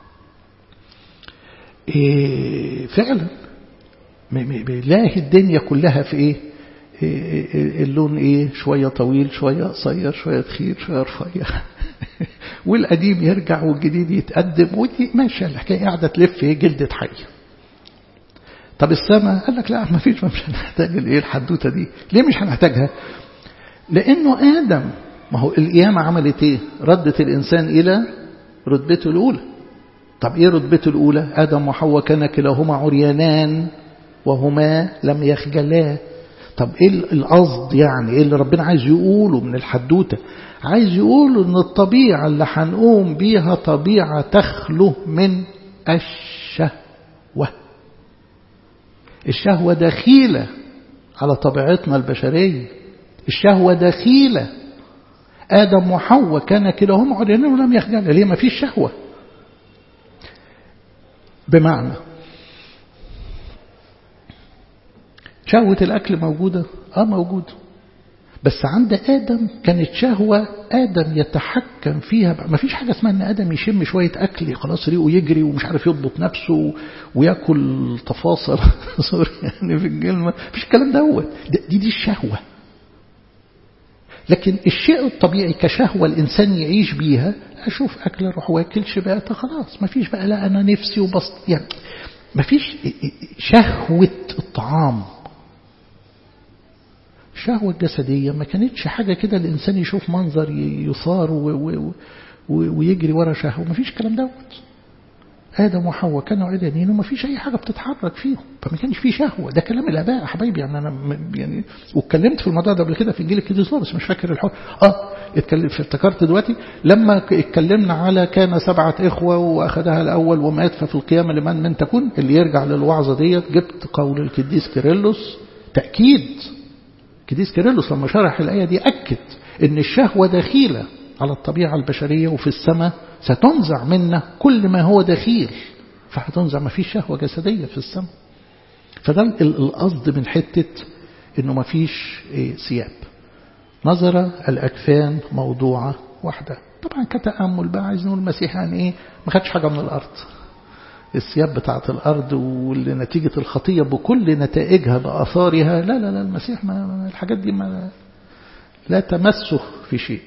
إيه فعلا بيلاقي الدنيا كلها في ايه اللون ايه شوية طويل شوية قصير شوية تخين شوية رفيع والقديم يرجع والجديد يتقدم ودي ماشية الحكاية قاعدة تلف ايه جلدة حي طب السماء قال لك لا ما فيش مش هنحتاج الايه الحدوتة دي ليه مش هنحتاجها لانه ادم ما هو القيامة عملت ايه ردت الإنسان إلى رتبته الأولى طب ايه رتبته الأولى آدم وحواء كان كلاهما عريانان وهما لم يخجلا طب ايه القصد يعني ايه اللي ربنا عايز يقوله من الحدوتة عايز يقوله ان الطبيعة اللي هنقوم بيها طبيعة تخلو من الشهوة الشهوة دخيلة على طبيعتنا البشرية الشهوة دخيلة آدم وحواء كان كلاهما عريانين ولم يخجل ليه ما فيش شهوة بمعنى شهوة الأكل موجودة آه موجودة بس عند آدم كانت شهوة آدم يتحكم فيها ما فيش حاجة اسمها أن آدم يشم شوية أكل خلاص ريقه يجري ومش عارف يضبط نفسه ويأكل تفاصل سوري يعني في الكلمة مفيش الكلام دوت دي دي الشهوة لكن الشيء الطبيعي كشهوة الإنسان يعيش بيها أشوف أكل أروح واكل شبعت خلاص ما فيش بقى لا أنا نفسي وبسط يعني ما فيش شهوة الطعام الشهوة الجسدية ما كانتش حاجة كده الإنسان يشوف منظر يثار ويجري ورا شهوة ما فيش الكلام دوت آدم وحواء كانوا عريانين وما فيش أي حاجة بتتحرك فيهم فما كانش فيه شهوة ده كلام الآباء يا حبايبي يعني أنا يعني واتكلمت في الموضوع ده قبل كده في إنجيل القديس بس مش فاكر الحوار آه اتكلم افتكرت دلوقتي لما اتكلمنا على كان سبعة إخوة وأخذها الأول ومات ففي القيامة لمن من تكون اللي يرجع للوعظة ديت جبت قول القديس كيرلس تأكيد كديس كيرلس لما شرح الآية دي أكد إن الشهوة دخيلة على الطبيعة البشرية وفي السماء ستنزع منا كل ما هو دخيل فهتنزع ما فيش شهوة جسدية في السماء فده القصد من حتة إنه ما فيش ثياب نظر الأكفان موضوعة واحدة طبعا كتأمل بقى عايز نقول المسيح يعني إيه ما خدش حاجة من الأرض الثياب بتاعة الأرض واللي نتيجة الخطية بكل نتائجها بآثارها لا لا لا المسيح ما الحاجات دي ما لا تمسه في شيء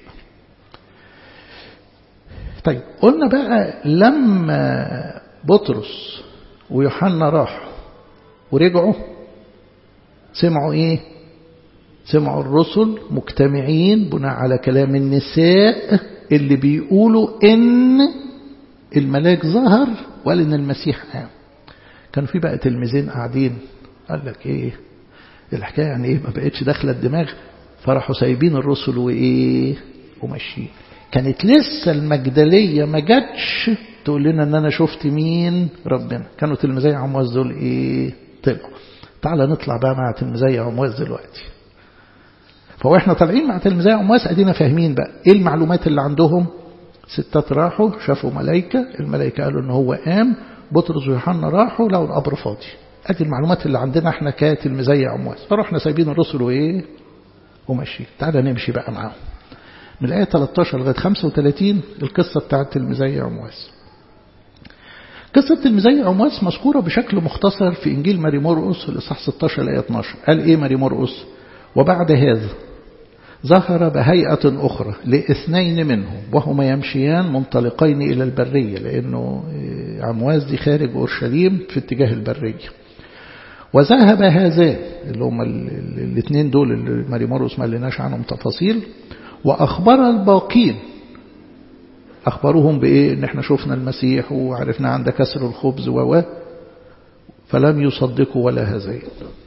طيب قلنا بقى لما بطرس ويوحنا راحوا ورجعوا سمعوا ايه سمعوا الرسل مجتمعين بناء على كلام النساء اللي بيقولوا ان الملاك ظهر وقال ان المسيح قام كانوا في بقى تلميذين قاعدين قال لك ايه الحكايه يعني ايه ما بقتش داخله الدماغ فراحوا سايبين الرسل وايه وماشيين كانت لسه المجدليه ما جاتش تقول لنا ان انا شفت مين ربنا كانوا تلميذي عمواس دول ايه طلعوا تعالى نطلع بقى مع تلميذي عمواس دلوقتي فهو احنا طالعين مع تلميذي عمواس ادينا فاهمين بقى ايه المعلومات اللي عندهم ستات راحوا شافوا ملائكة الملائكة قالوا ان هو قام بطرس ويوحنا راحوا لقوا القبر فاضي ادي المعلومات اللي عندنا احنا كتلميذي عمواس فرحنا سايبين الرسل وايه وماشيين تعالى نمشي بقى معاهم من الآية 13 لغاية 35 القصة بتاعت تلميذي عمواس قصة تلميذي عمواس مذكورة بشكل مختصر في إنجيل ماري مرقس الإصحاح 16 الآية 12 قال إيه ماري مرقس وبعد هذا ظهر بهيئة أخرى لاثنين منهم وهما يمشيان منطلقين إلى البرية لأنه عمواس دي خارج أورشليم في اتجاه البرية وذهب هذان اللي هما الاثنين دول اللي ماري مرقس ما لناش عنهم تفاصيل وأخبر الباقين أخبروهم بإيه إن إحنا شفنا المسيح وعرفنا عند كسر الخبز و فلم يصدقوا ولا هذين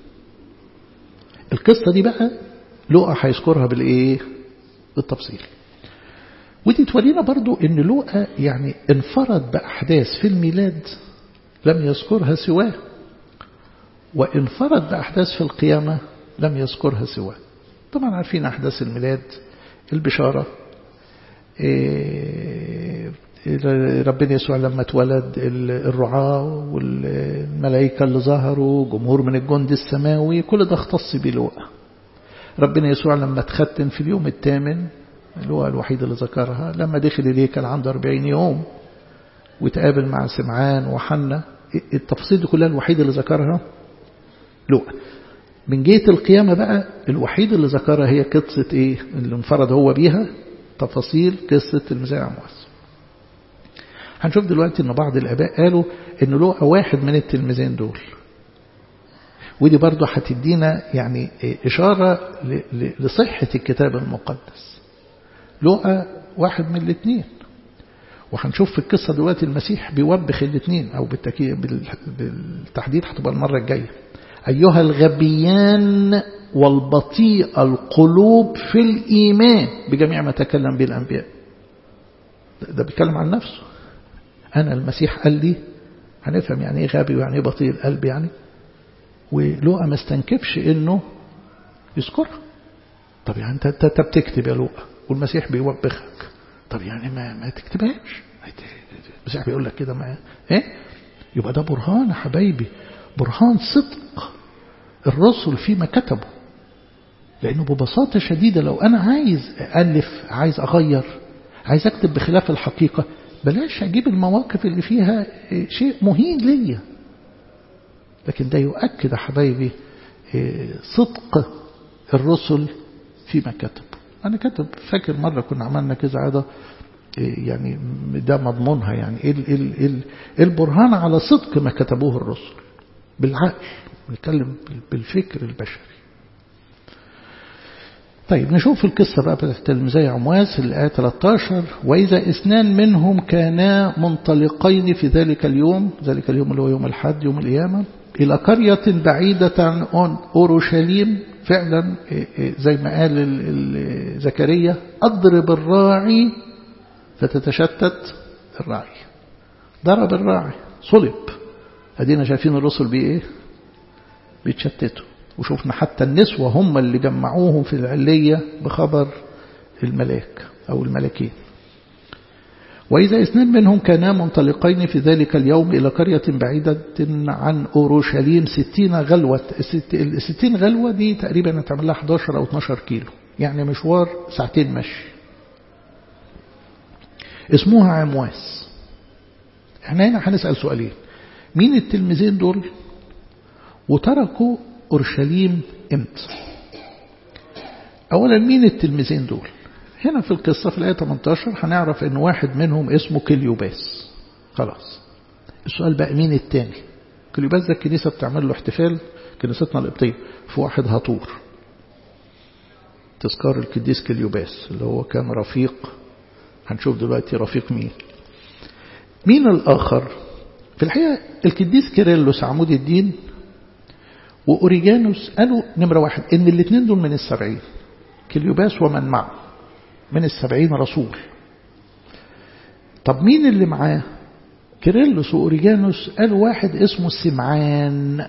القصة دي بقى لوقا هيذكرها بالإيه بالتفصيل ودي تورينا برضو إن لوقا يعني انفرد بأحداث في الميلاد لم يذكرها سواه وانفرد بأحداث في القيامة لم يذكرها سواه طبعا عارفين أحداث الميلاد البشارة ربنا يسوع لما اتولد الرعاة والملائكة اللي ظهروا جمهور من الجند السماوي كل ده اختص بلوقا ربنا يسوع لما اتختن في اليوم الثامن لوقا الوحيد اللي ذكرها لما دخل الهيكل عنده 40 يوم وتقابل مع سمعان وحنا التفاصيل دي كلها الوحيد اللي ذكرها لوقا من جهة القيامة بقى الوحيد اللي ذكرها هي قصة ايه اللي انفرد هو بيها تفاصيل قصة المزاع عمواس هنشوف دلوقتي ان بعض الاباء قالوا ان لوقا واحد من التلميذين دول ودي برضو هتدينا يعني اشارة لصحة الكتاب المقدس لوقا واحد من الاثنين وهنشوف في القصة دلوقتي المسيح بيوبخ الاثنين او بالتحديد هتبقى المرة الجاية أيها الغبيان والبطيء القلوب في الإيمان بجميع ما تكلم به الأنبياء ده بيتكلم عن نفسه أنا المسيح قال لي هنفهم يعني إيه غبي ويعني إيه بطيء القلب يعني ولوقا ما استنكفش إنه يذكرها طب يعني أنت أنت بتكتب يا لوقا والمسيح بيوبخك طب يعني ما ما تكتبهاش المسيح بيقول لك كده ما إيه يبقى ده برهان يا حبايبي برهان صدق الرسل فيما كتبوا لأنه ببساطة شديدة لو أنا عايز ألف عايز أغير عايز أكتب بخلاف الحقيقة بلاش أجيب المواقف اللي فيها شيء مهين ليا لكن ده يؤكد يا حبايبي صدق الرسل فيما كتب أنا كتب فاكر مرة كنا عملنا كذا عادة يعني ده مضمونها يعني البرهان على صدق ما كتبوه الرسل بالعقل بنتكلم بالفكر البشري طيب نشوف القصة بقى بتاعت تلميذي عمواس الآية 13 وإذا اثنان منهم كانا منطلقين في ذلك اليوم ذلك اليوم اللي هو يوم الحد يوم القيامة إلى قرية بعيدة عن أورشليم فعلا زي ما قال زكريا أضرب الراعي فتتشتت الراعي ضرب الراعي صلب ادينا شايفين الرسل بايه بيتشتتوا وشوفنا حتى النسوة هم اللي جمعوهم في العلية بخبر الملاك أو الملكين وإذا اثنين منهم كانا منطلقين في ذلك اليوم إلى قرية بعيدة عن أورشليم ستين غلوة الستين غلوة دي تقريبا تعمل لها 11 أو 12 كيلو يعني مشوار ساعتين مشي اسمها عمواس احنا هنا هنسأل سؤالين مين التلميذين دول وتركوا أورشليم امتى أولا مين التلميذين دول هنا في القصة في الآية 18 هنعرف أن واحد منهم اسمه كليوباس خلاص السؤال بقى مين التاني كليوباس ده الكنيسة بتعمل له احتفال كنيستنا القبطية في واحد هطور تذكار القديس كليوباس اللي هو كان رفيق هنشوف دلوقتي رفيق مين مين الآخر في الحقيقة القديس كيرلس عمود الدين وأوريجانوس قالوا نمرة واحد إن الاثنين دول من السبعين كليوباس ومن معه من السبعين رسول طب مين اللي معاه كيرلس وأوريجانوس قالوا واحد اسمه سمعان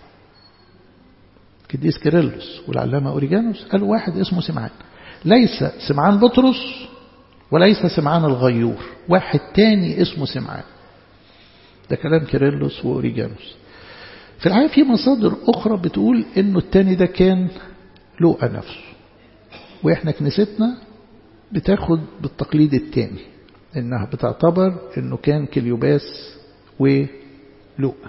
قديس كيرلس والعلامة أوريجانوس قالوا واحد اسمه سمعان ليس سمعان بطرس وليس سمعان الغيور واحد تاني اسمه سمعان ده كلام كيرلس وأوريجانوس في الحقيقة في مصادر أخرى بتقول إنه التاني ده كان لوقا نفسه وإحنا كنيستنا بتاخد بالتقليد التاني إنها بتعتبر إنه كان كليوباس ولوقا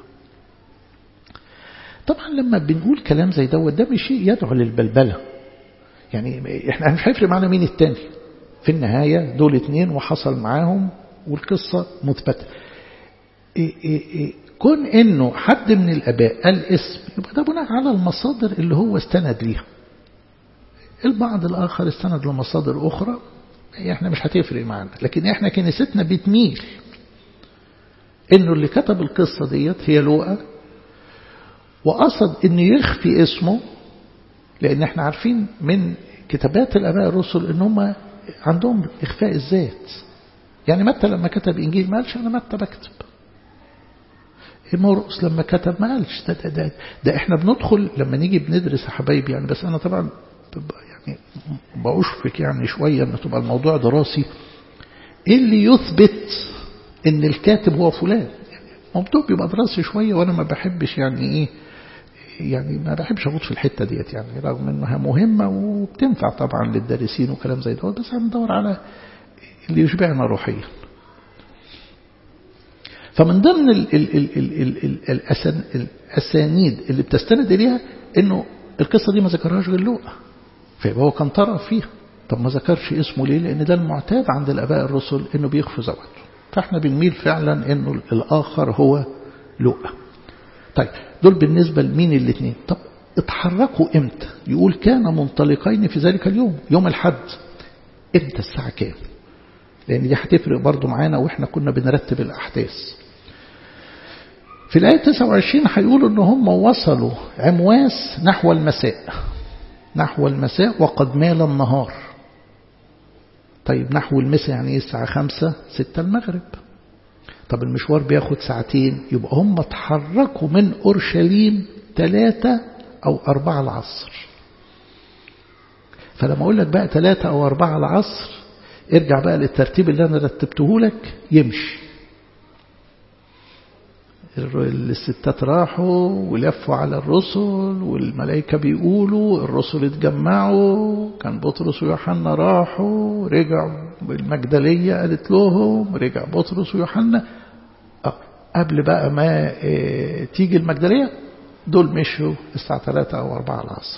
طبعا لما بنقول كلام زي دوت ده مش شيء يدعو للبلبلة يعني احنا مش هيفرق معنا مين التاني في النهاية دول اتنين وحصل معاهم والقصة مثبتة إيه إيه إيه كون انه حد من الاباء قال اسم يبقى ده بناء على المصادر اللي هو استند ليها البعض الاخر استند لمصادر اخرى احنا مش هتفرق معانا لكن احنا كنيستنا بتميل انه اللي كتب القصة ديت هي لوقا وقصد انه يخفي اسمه لان احنا عارفين من كتابات الاباء الرسل ان هم عندهم اخفاء الذات يعني متى لما كتب انجيل ما قالش انا متى بكتب مرقس لما كتب ما قالش ده, ده, ده, ده احنا بندخل لما نيجي بندرس يا حبايبي يعني بس انا طبعا يعني بأشفق يعني شوية ان تبقى الموضوع دراسي ايه اللي يثبت ان الكاتب هو فلان يعني موضوع بيبقى دراسي شوية وانا ما بحبش يعني ايه يعني ما بحبش اغوط في الحتة ديت يعني رغم انها مهمة وبتنفع طبعا للدارسين وكلام زي ده بس هندور على اللي يشبعنا روحيا فمن ضمن ال ال ال ال ال ال الأسن الأسانيد اللي بتستند إليها إنه القصة دي ما ذكرهاش غير لوقا فيبقى هو كان طرف فيها طب ما ذكرش اسمه ليه لأن ده المعتاد عند الآباء الرسل إنه بيخفوا ذواته فإحنا بنميل فعلا إنه الآخر هو لوقا طيب دول بالنسبة لمين الاثنين طب اتحركوا امتى يقول كان منطلقين في ذلك اليوم يوم الحد امتى الساعة كام لأن دي هتفرق برضو معانا وإحنا كنا بنرتب الأحداث في الآية 29 هيقولوا إن هم وصلوا عمواس نحو المساء نحو المساء وقد مال النهار طيب نحو المساء يعني ايه الساعة خمسة ستة المغرب طب المشوار بياخد ساعتين يبقى هم اتحركوا من أورشليم ثلاثة أو أربعة العصر فلما أقول لك بقى ثلاثة أو أربعة العصر ارجع بقى للترتيب اللي أنا رتبته لك يمشي الستات راحوا ولفوا على الرسل والملائكة بيقولوا الرسل اتجمعوا كان بطرس ويوحنا راحوا رجعوا المجدلية قالت لهم رجع بطرس ويوحنا قبل بقى ما تيجي المجدلية دول مشوا الساعة 3 أو 4 العصر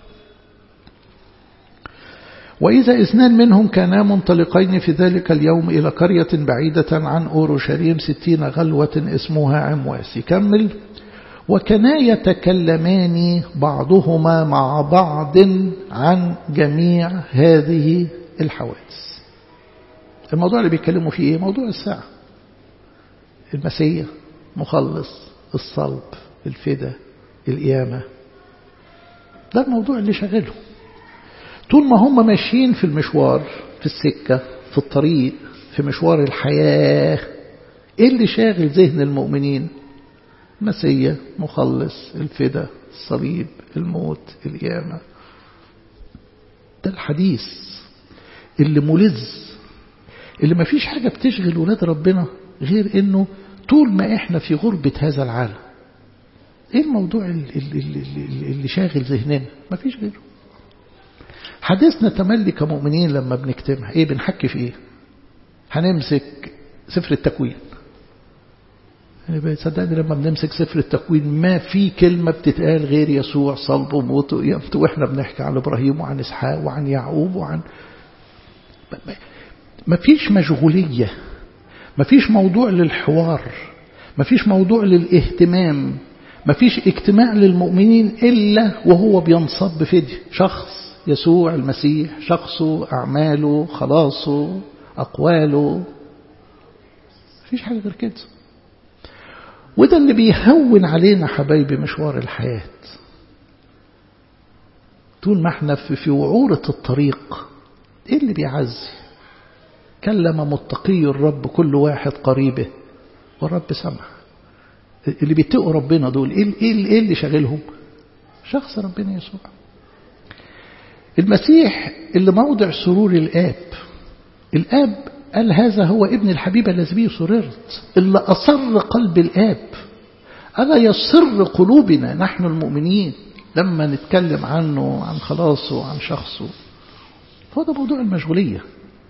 وإذا اثنان منهم كانا منطلقين في ذلك اليوم إلى قرية بعيدة عن أورشليم ستين غلوة اسمها عمواس يكمل وكانا يتكلمان بعضهما مع بعض عن جميع هذه الحوادث الموضوع اللي بيتكلموا فيه ايه موضوع الساعة المسيح مخلص الصلب الفدا القيامة ده الموضوع اللي شغله طول ما هم ماشيين في المشوار في السكة في الطريق في مشوار الحياة ايه اللي شاغل ذهن المؤمنين مسيا مخلص الفدا الصليب الموت القيامة ده الحديث اللي ملذ اللي ما فيش حاجة بتشغل ولاد ربنا غير انه طول ما احنا في غربة هذا العالم ايه الموضوع اللي, اللي, اللي, اللي شاغل ذهننا ما فيش غيره حديثنا تملي كمؤمنين لما بنكتبها ايه بنحكي في ايه هنمسك سفر التكوين يعني صدقني لما بنمسك سفر التكوين ما في كلمة بتتقال غير يسوع صلب وموت وقيامته واحنا بنحكي عن ابراهيم وعن اسحاق وعن يعقوب وعن ما فيش مشغولية ما فيش موضوع للحوار ما فيش موضوع للاهتمام ما فيش اجتماع للمؤمنين إلا وهو بينصب فدية شخص يسوع المسيح شخصه أعماله خلاصه أقواله مفيش حاجة غير كده وده اللي بيهون علينا حبايبي مشوار الحياة طول ما احنا في وعورة الطريق ايه اللي بيعزي كلم متقي الرب كل واحد قريبه والرب سمع اللي بيتقوا ربنا دول ايه ايه اللي شاغلهم شخص ربنا يسوع المسيح اللي موضع سرور الآب الآب قال هذا هو ابن الحبيب الذي به سررت اللي أصر قلب الآب ألا يصر قلوبنا نحن المؤمنين لما نتكلم عنه عن خلاصه عن شخصه هو ده موضوع المشغولية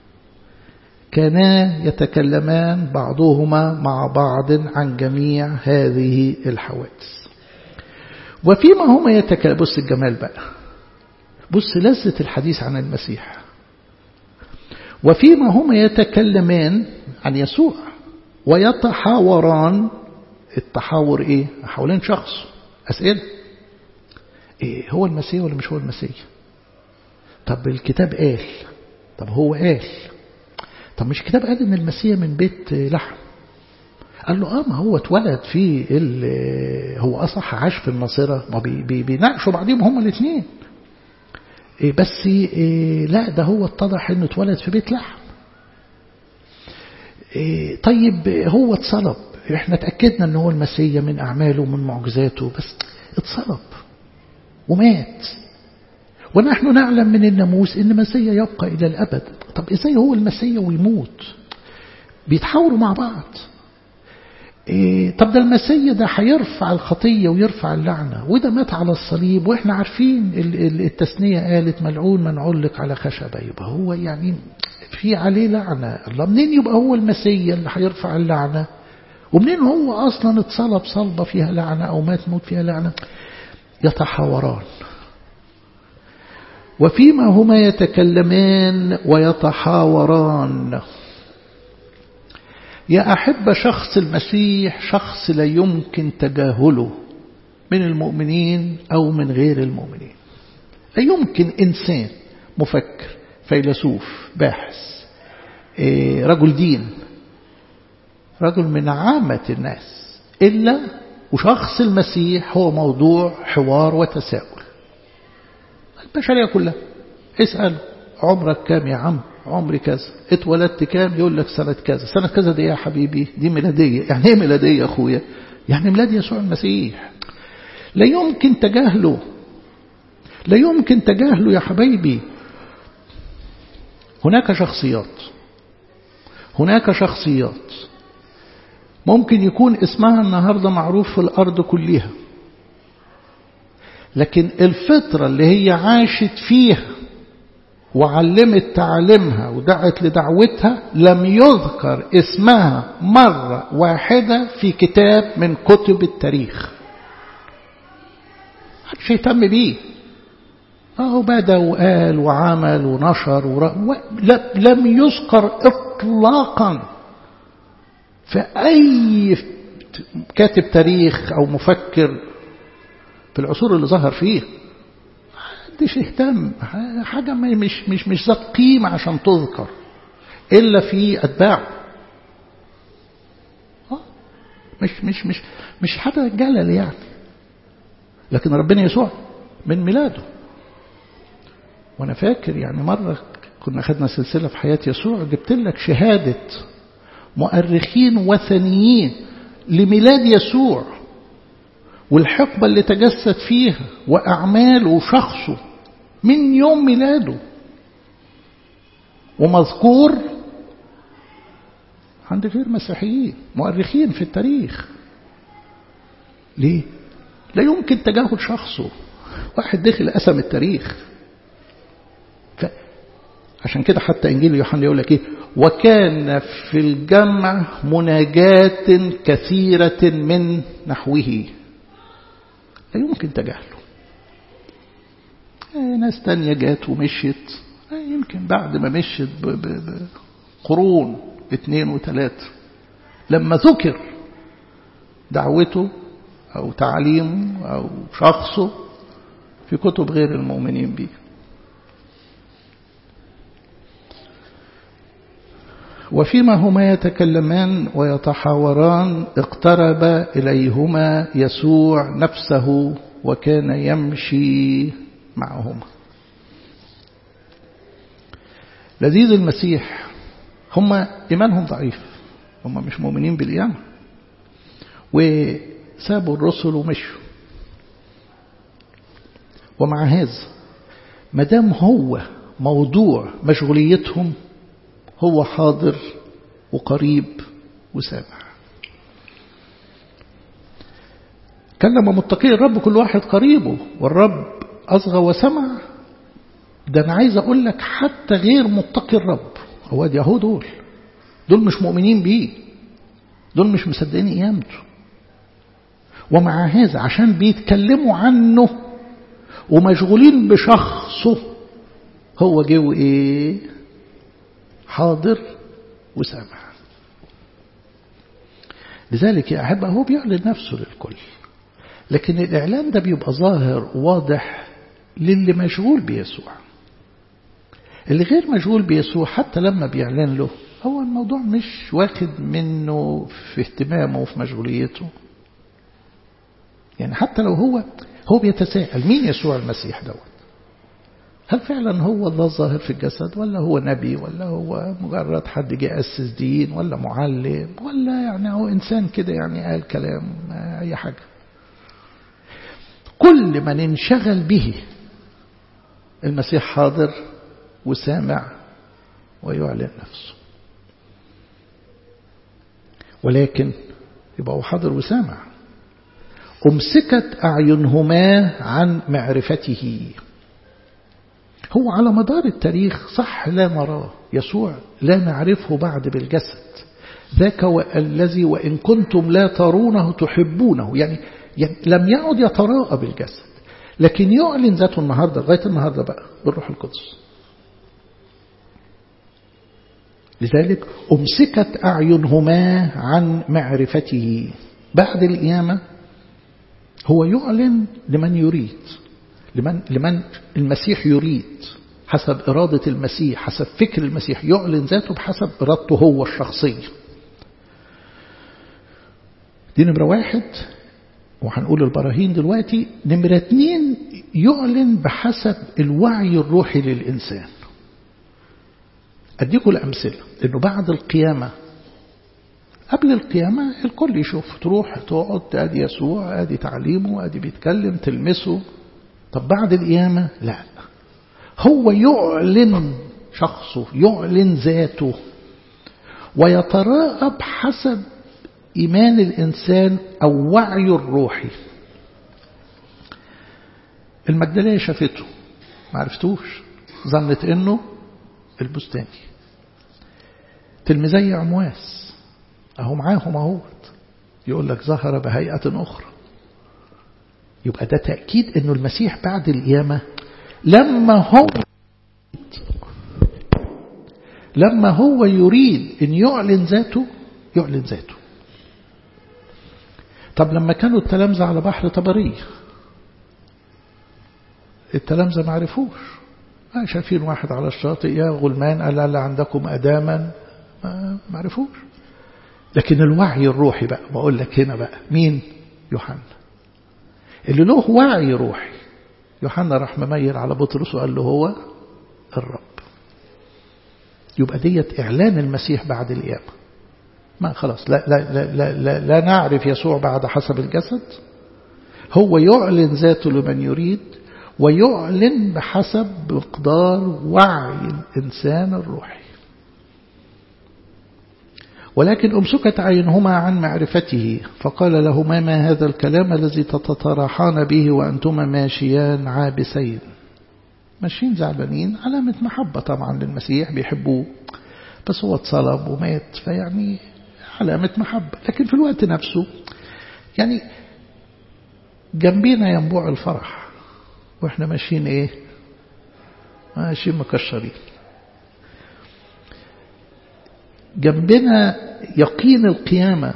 كانا يتكلمان بعضهما مع بعض عن جميع هذه الحوادث وفيما هما يتكلم بص الجمال بقى بص لذة الحديث عن المسيح وفيما هما يتكلمان عن يسوع ويتحاوران التحاور ايه حوالين شخص أسئلة إيه هو المسيح ولا مش هو المسيح طب الكتاب قال طب هو قال طب مش الكتاب قال ان المسيح من بيت لحم قال له اه ما هو اتولد في هو اصح عاش في الناصره ما بي بي بيناقشوا بعضهم هما الاثنين إيه بس إيه لا ده هو اتضح انه اتولد في بيت لحم إيه طيب هو اتصلب احنا اتأكدنا ان هو المسيح من اعماله ومن معجزاته بس اتصلب ومات ونحن نعلم من الناموس ان المسيح يبقى الى الابد طب ازاي هو المسيح ويموت بيتحاوروا مع بعض إيه طب ده المسيح ده هيرفع الخطية ويرفع اللعنة وده مات على الصليب واحنا عارفين التثنية قالت ملعون من علق على خشبة يبقى هو يعني في عليه لعنة الله منين يبقى هو المسيح اللي هيرفع اللعنة ومنين هو أصلا اتصلب صلبة فيها لعنة أو مات موت فيها لعنة يتحاوران وفيما هما يتكلمان ويتحاوران يا أحب شخص المسيح شخص لا يمكن تجاهله من المؤمنين أو من غير المؤمنين لا يمكن إنسان مفكر فيلسوف باحث رجل دين رجل من عامة الناس إلا وشخص المسيح هو موضوع حوار وتساؤل البشرية كلها اسأل عمرك كام يا عم عمري كذا اتولدت كام يقول لك سنة كذا سنة كذا دي يا حبيبي دي ميلادية يعني ايه ميلادية يا اخويا يعني ميلاد يسوع المسيح لا يمكن تجاهله لا يمكن تجاهله يا حبايبي هناك شخصيات هناك شخصيات ممكن يكون اسمها النهاردة معروف في الأرض كلها لكن الفترة اللي هي عاشت فيها وعلمت تعليمها ودعت لدعوتها لم يذكر اسمها مرة واحدة في كتاب من كتب التاريخ محدش يهتم بيه أهو بدأ وقال وعمل ونشر ور... و... لم يذكر إطلاقا في أي كاتب تاريخ أو مفكر في العصور اللي ظهر فيه محدش يهتم حاجة مش مش مش ذات قيمة عشان تذكر إلا في أتباعه مش مش مش مش حاجة جلل يعني لكن ربنا يسوع من ميلاده وانا فاكر يعني مرة كنا خدنا سلسلة في حياة يسوع جبت لك شهادة مؤرخين وثنيين لميلاد يسوع والحقبة اللي تجسد فيها وأعماله وشخصه من يوم ميلاده ومذكور عند غير مسيحيين مؤرخين في التاريخ ليه؟ لا يمكن تجاهل شخصه واحد دخل قسم التاريخ عشان كده حتى إنجيل يوحنا يقول لك إيه وكان في الجمع مناجاة كثيرة من نحوه لا يمكن تجاهله ناس تانية جات ومشيت يمكن بعد ما مشيت بقرون اثنين وثلاثة لما ذكر دعوته أو تعليمه أو شخصه في كتب غير المؤمنين به وفيما هما يتكلمان ويتحاوران اقترب إليهما يسوع نفسه وكان يمشي معهما لذيذ المسيح هم إيمانهم ضعيف هم مش مؤمنين بالقيامة وسابوا الرسل ومشوا ومع هذا ما دام هو موضوع مشغوليتهم هو حاضر وقريب وسامع كلم متقي الرب كل واحد قريبه والرب أصغى وسمع ده أنا عايز أقول لك حتى غير متقي الرب هو دي أهو دول دول مش مؤمنين بيه دول مش مصدقين قيامته ومع هذا عشان بيتكلموا عنه ومشغولين بشخصه هو جه ايه حاضر وسامع لذلك يا أحبة هو بيعلن نفسه للكل لكن الإعلان ده بيبقى ظاهر واضح للي مشغول بيسوع اللي غير مشغول بيسوع حتى لما بيعلن له هو الموضوع مش واخد منه في اهتمامه وفي مشغوليته يعني حتى لو هو هو بيتساءل مين يسوع المسيح دوت هل فعلا هو الله الظاهر في الجسد ولا هو نبي ولا هو مجرد حد جه أسس دين ولا معلم ولا يعني هو إنسان كده يعني قال كلام أي حاجة كل من انشغل به المسيح حاضر وسامع ويعلن نفسه ولكن يبقى هو حاضر وسامع أمسكت أعينهما عن معرفته هو على مدار التاريخ صح لا نراه يسوع لا نعرفه بعد بالجسد ذاك الذي وإن كنتم لا ترونه تحبونه يعني, يعني لم يعد يتراءى بالجسد لكن يعلن ذاته النهاردة لغاية النهاردة بقى بالروح القدس لذلك أمسكت أعينهما عن معرفته بعد القيامة هو يعلن لمن يريد لمن, لمن المسيح يريد حسب إرادة المسيح حسب فكر المسيح يعلن ذاته بحسب إرادته هو الشخصية دي نمرة واحد وهنقول البراهين دلوقتي نمرة اتنين يعلن بحسب الوعي الروحي للإنسان أديكم الأمثلة لأنه بعد القيامة قبل القيامة الكل يشوف تروح تقعد أدي يسوع أدي تعليمه أدي بيتكلم تلمسه طب بعد القيامة لا هو يعلن شخصه يعلن ذاته ويتراءى بحسب إيمان الإنسان أو وعيه الروحي المجدلية شافته ما عرفتوش ظنت إنه البستاني تلميذي عمواس أهو معاهم أهوت يقول لك ظهر بهيئة أخرى يبقى ده تأكيد أنه المسيح بعد القيامة لما هو لما هو يريد أن يعلن ذاته يعلن ذاته طب لما كانوا التلامذة على بحر طبرية التلامذة ما عرفوش شايفين واحد على الشاطئ يا غلمان قال لا عندكم أداما ما عرفوش لكن الوعي الروحي بقى بقول لك هنا بقى مين يوحنا اللي له وعي روحي يوحنا راح مميل على بطرس وقال له هو الرب يبقى ديت إعلان المسيح بعد القيامة ما خلاص لا, لا, لا, لا, لا, لا نعرف يسوع بعد حسب الجسد هو يعلن ذاته لمن يريد ويعلن بحسب مقدار وعي الإنسان الروحي ولكن أمسكت عينهما عن معرفته فقال لهما ما هذا الكلام الذي تتطرحان به وأنتما ماشيان عابسين ماشيين زعلانين علامة محبة طبعا للمسيح بيحبوه بس هو اتصلب ومات فيعني علامة محبة لكن في الوقت نفسه يعني جنبينا ينبوع الفرح واحنا ماشيين ايه ماشيين مكشرين جنبنا يقين القيامة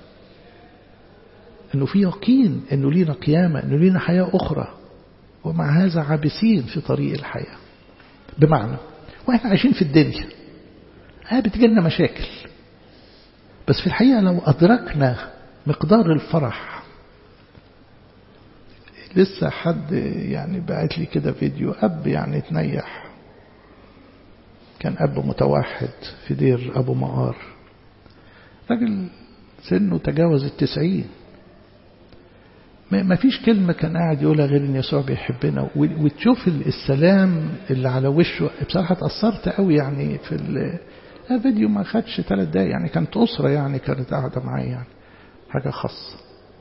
انه في يقين انه لينا قيامة انه لينا حياة اخرى ومع هذا عابسين في طريق الحياة بمعنى واحنا عايشين في الدنيا ها بتجيلنا مشاكل بس في الحقيقة لو أدركنا مقدار الفرح لسه حد يعني بعت لي كده فيديو أب يعني تنيح كان أب متوحد في دير أبو مقار راجل سنه تجاوز التسعين ما فيش كلمة كان قاعد يقولها غير إن يسوع بيحبنا وتشوف السلام اللي على وشه بصراحة اتأثرت قوي يعني في الفيديو ما خدش ثلاث دقايق يعني كانت أسرة يعني كانت قاعدة معايا يعني حاجة خاصة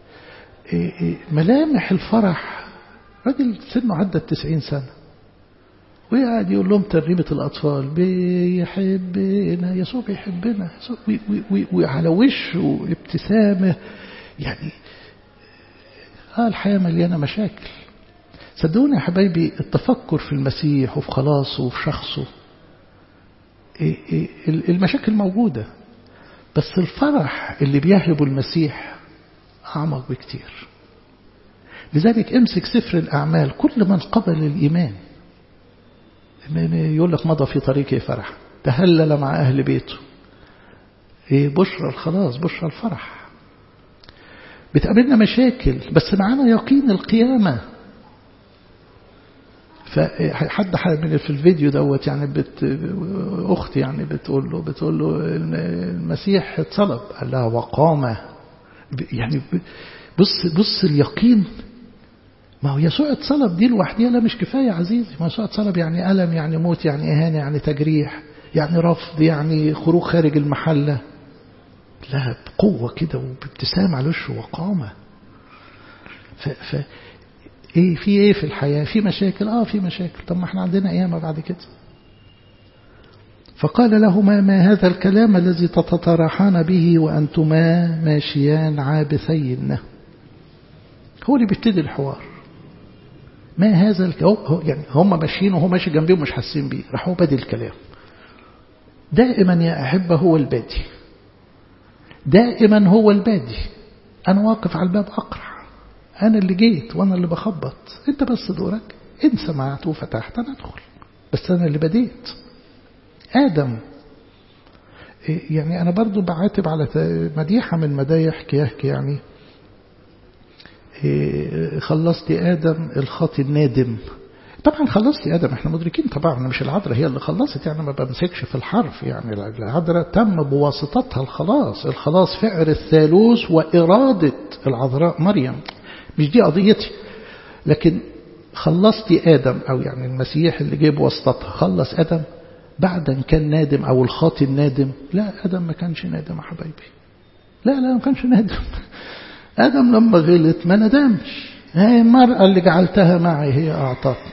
ملامح الفرح راجل سنه عدى التسعين سنة وقاعد يقول لهم ترنيمة الأطفال بيحبنا يسوع بيحبنا وعلى وشه ابتسامة يعني اه الحياة مليانة مشاكل صدقوني يا حبايبي التفكر في المسيح وفي خلاصه وفي شخصه المشاكل موجودة بس الفرح اللي بيهبه المسيح أعمق بكتير لذلك امسك سفر الأعمال كل من قبل الإيمان يقول لك مضى في طريقه فرح تهلل مع أهل بيته إيه بشرى الخلاص بشرى الفرح بتقابلنا مشاكل بس معانا يقين القيامة فحد من في الفيديو دوت يعني بت أختي يعني بتقول له بتقول له المسيح اتصلب قال لها وقام يعني بص بص اليقين ما هو يسوع اتصلب دي لوحدها لا مش كفاية عزيزي ما يسوع اتصلب يعني ألم يعني موت يعني إهانة يعني تجريح يعني رفض يعني خروج خارج المحلة لا بقوة كده وبابتسام على وشه وقامة ف, ف ايه في ايه في الحياة في مشاكل اه في مشاكل طب ما احنا عندنا ايام بعد كده فقال لهما ما هذا الكلام الذي تتطرحان به وأنتما ماشيان عابثين هو اللي بيبتدي الحوار ما هذا الكلام يعني هم ماشيين وهو ماشي جنبيهم مش حاسين بيه راح هو بادي الكلام دائما يا أحبة هو البادي دائما هو البادي أنا واقف على الباب أقرع أنا اللي جيت وأنا اللي بخبط أنت بس دورك إن سمعت وفتحت أنا أدخل بس أنا اللي بديت آدم يعني أنا برضو بعاتب على مديحة من مدايح كياهك يعني خلصت آدم الخاطي النادم طبعا خلصت آدم احنا مدركين طبعا مش العذراء هي اللي خلصت يعني ما بمسكش في الحرف يعني العذراء تم بواسطتها الخلاص الخلاص فعل الثالوث وإرادة العذراء مريم مش دي قضيتي لكن خلصت آدم أو يعني المسيح اللي جه بواسطتها خلص آدم بعد أن كان نادم أو الخاطي النادم لا آدم ما كانش نادم يا حبايبي لا لا ما كانش نادم آدم لما غلط ما ندمش هي المرأة اللي جعلتها معي هي أعطتني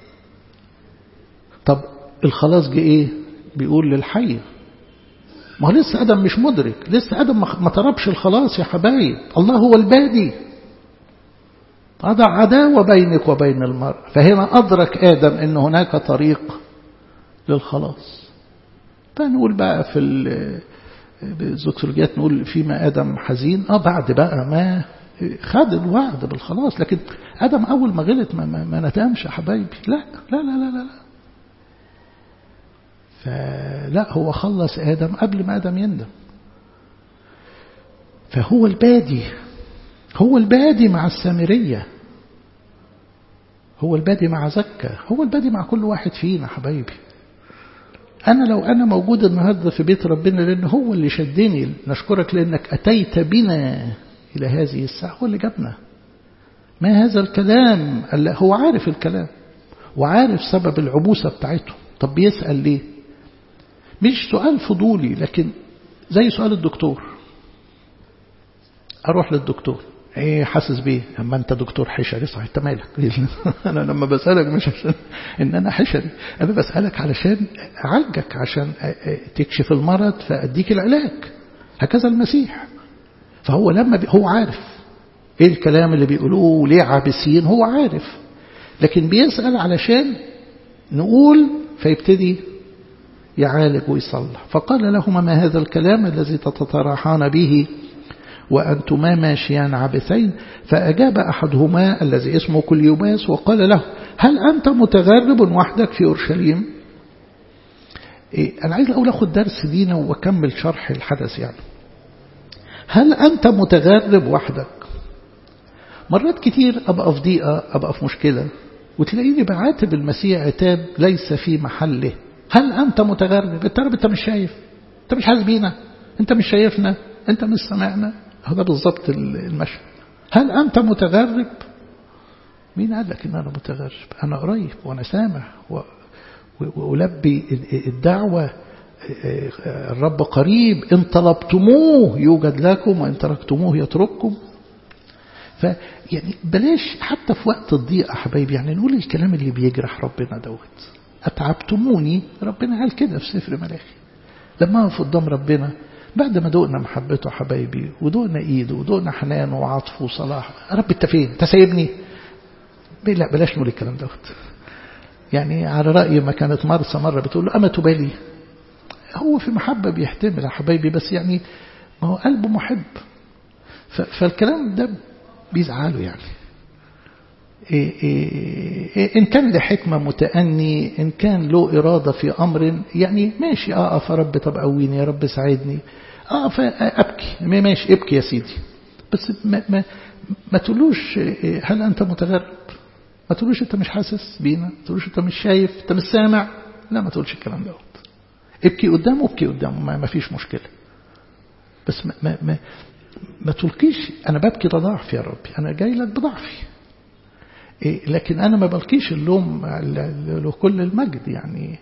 طب الخلاص جه إيه بيقول للحي ما هو لسه آدم مش مدرك لسه آدم ما طلبش الخلاص يا حبايب الله هو البادي هذا عداوة بينك وبين المرء فهنا أدرك آدم أن هناك طريق للخلاص فنقول بقى في الزوكسولوجيات نقول فيما آدم حزين اه بعد بقى ما خد الوعد بالخلاص لكن آدم أول ما غلط ما, ما, ما ندمش يا حبايبي لا لا لا لا لا, لا. فلا هو خلص آدم قبل ما آدم يندم فهو البادي هو البادي مع السامرية هو البادي مع زكا هو البادي مع كل واحد فينا حبايبي أنا لو أنا موجود النهاردة في بيت ربنا لأن هو اللي شدني نشكرك لأنك أتيت بنا إلى هذه الساعة هو اللي جابنا ما هذا الكلام هو عارف الكلام وعارف سبب العبوسة بتاعته طب بيسأل ليه مش سؤال فضولي لكن زي سؤال الدكتور أروح للدكتور ايه حاسس بيه اما انت دكتور حشري صحيح انت مالك انا لما بسالك مش عشان ان انا حشري انا بسالك علشان اعالجك عشان تكشف المرض فاديك العلاج هكذا المسيح فهو لما بي هو عارف ايه الكلام اللي بيقولوه ليه عابسين هو عارف لكن بيسال علشان نقول فيبتدي يعالج ويصلح فقال لهما ما هذا الكلام الذي تتطرحان به وأنتما ماشيان عبثين فأجاب أحدهما الذي اسمه كليوباس وقال له هل أنت متغرب وحدك في أورشليم إيه أنا عايز الأول أخد درس دينا وأكمل شرح الحدث يعني هل أنت متغرب وحدك مرات كتير أبقى في ضيقة أبقى في مشكلة وتلاقيني بعاتب المسيح عتاب ليس في محله هل أنت متغرب انت انت مش شايف انت مش حاسس بينا انت مش شايفنا انت مش سمعنا هذا بالضبط المشهد هل أنت متغرب مين قال لك ان أنا متغرب أنا قريب وأنا سامع وألبي الدعوة الرب قريب إن طلبتموه يوجد لكم وإن تركتموه يترككم فيعني بلاش حتى في وقت الضيقة حبايبي يعني نقول الكلام اللي بيجرح ربنا دوت أتعبتموني ربنا قال كده في سفر ملاخي لما أقف قدام ربنا بعد ما دقنا محبته حبايبي ودقنا ايده ودقنا حنانه وعطفه وصلاح رب انت فين انت سايبني لا بلاش نقول الكلام دوت يعني على رأي ما كانت مرسى مرة بتقول له أما تبالي هو في محبة بيحتمل يا حبايبي بس يعني ما هو قلبه محب فالكلام ده بيزعله يعني إيه إيه إيه إن كان لحكمة متأني إن كان له إرادة في أمر يعني ماشي أقف يا رب طب قويني يا رب ساعدني أقف أبكي ماشي ابكي يا سيدي بس ما, ما, ما تقولوش هل أنت متغرب ما تقولوش أنت مش حاسس بينا ما تقولوش أنت مش شايف أنت مش سامع لا ما تقولش الكلام دوت ابكي قدامه ابكي قدامه ما, ما فيش مشكلة بس ما, ما, ما, ما تلقيش أنا ببكي ده ضعف يا ربي أنا جاي لك بضعفي إيه لكن أنا ما بلقيش اللوم لكل المجد يعني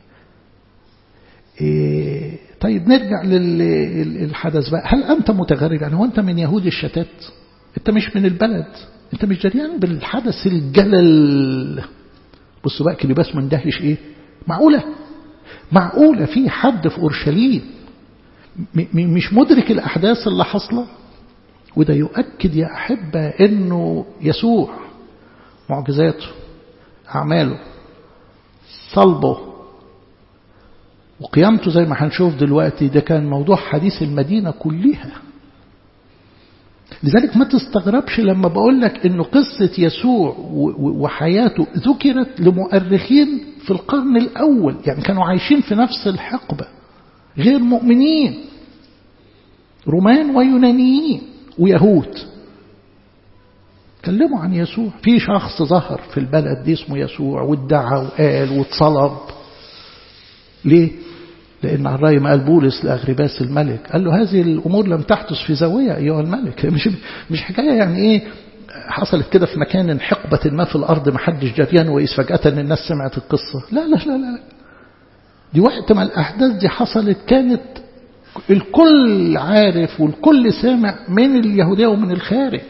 إيه طيب نرجع للحدث بقى هل أنت متغرب يعني هو أنت من يهود الشتات أنت مش من البلد أنت مش جريان بالحدث الجلل بصوا بقى كليباس مندهش إيه معقولة معقولة في حد في أورشليم مش مدرك الأحداث اللي حصلة وده يؤكد يا أحبة أنه يسوع معجزاته أعماله صلبه وقيامته زي ما هنشوف دلوقتي ده كان موضوع حديث المدينة كلها لذلك ما تستغربش لما بقول لك انه قصة يسوع وحياته ذكرت لمؤرخين في القرن الأول يعني كانوا عايشين في نفس الحقبة غير مؤمنين رومان ويونانيين ويهود كلموا عن يسوع في شخص ظهر في البلد دي اسمه يسوع وادعى وقال واتصلب ليه لأن على الرأي ما قال بولس لأغرباس الملك قال له هذه الأمور لم تحدث في زاوية أيها الملك مش مش حكاية يعني إيه حصلت كده في مكان حقبة ما في الأرض ما حدش جريان وإذ فجأة الناس سمعت القصة لا لا لا لا دي وقت ما الأحداث دي حصلت كانت الكل عارف والكل سامع من اليهودية ومن الخارج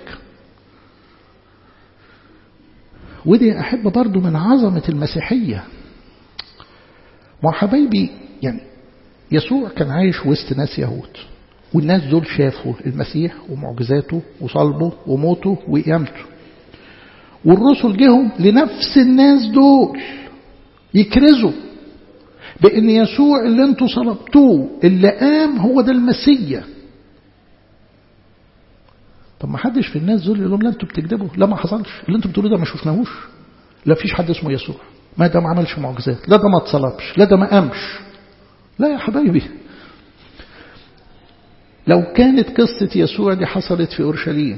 ودي أحب برضو من عظمة المسيحية ما حبايبي يعني يسوع كان عايش وسط ناس يهود والناس دول شافوا المسيح ومعجزاته وصلبه وموته وقيامته والرسل جهم لنفس الناس دول يكرزوا بأن يسوع اللي انتوا صلبتوه اللي قام هو ده المسيح طب ما حدش في الناس دول يقول لهم لا انتوا بتكذبوا لا ما حصلش اللي انتوا بتقولوه ده ما شفناهوش لا فيش حد اسمه يسوع ما ده ما عملش معجزات لا ده ما اتصلبش لا ده ما قامش لا يا حبايبي لو كانت قصة يسوع دي حصلت في أورشليم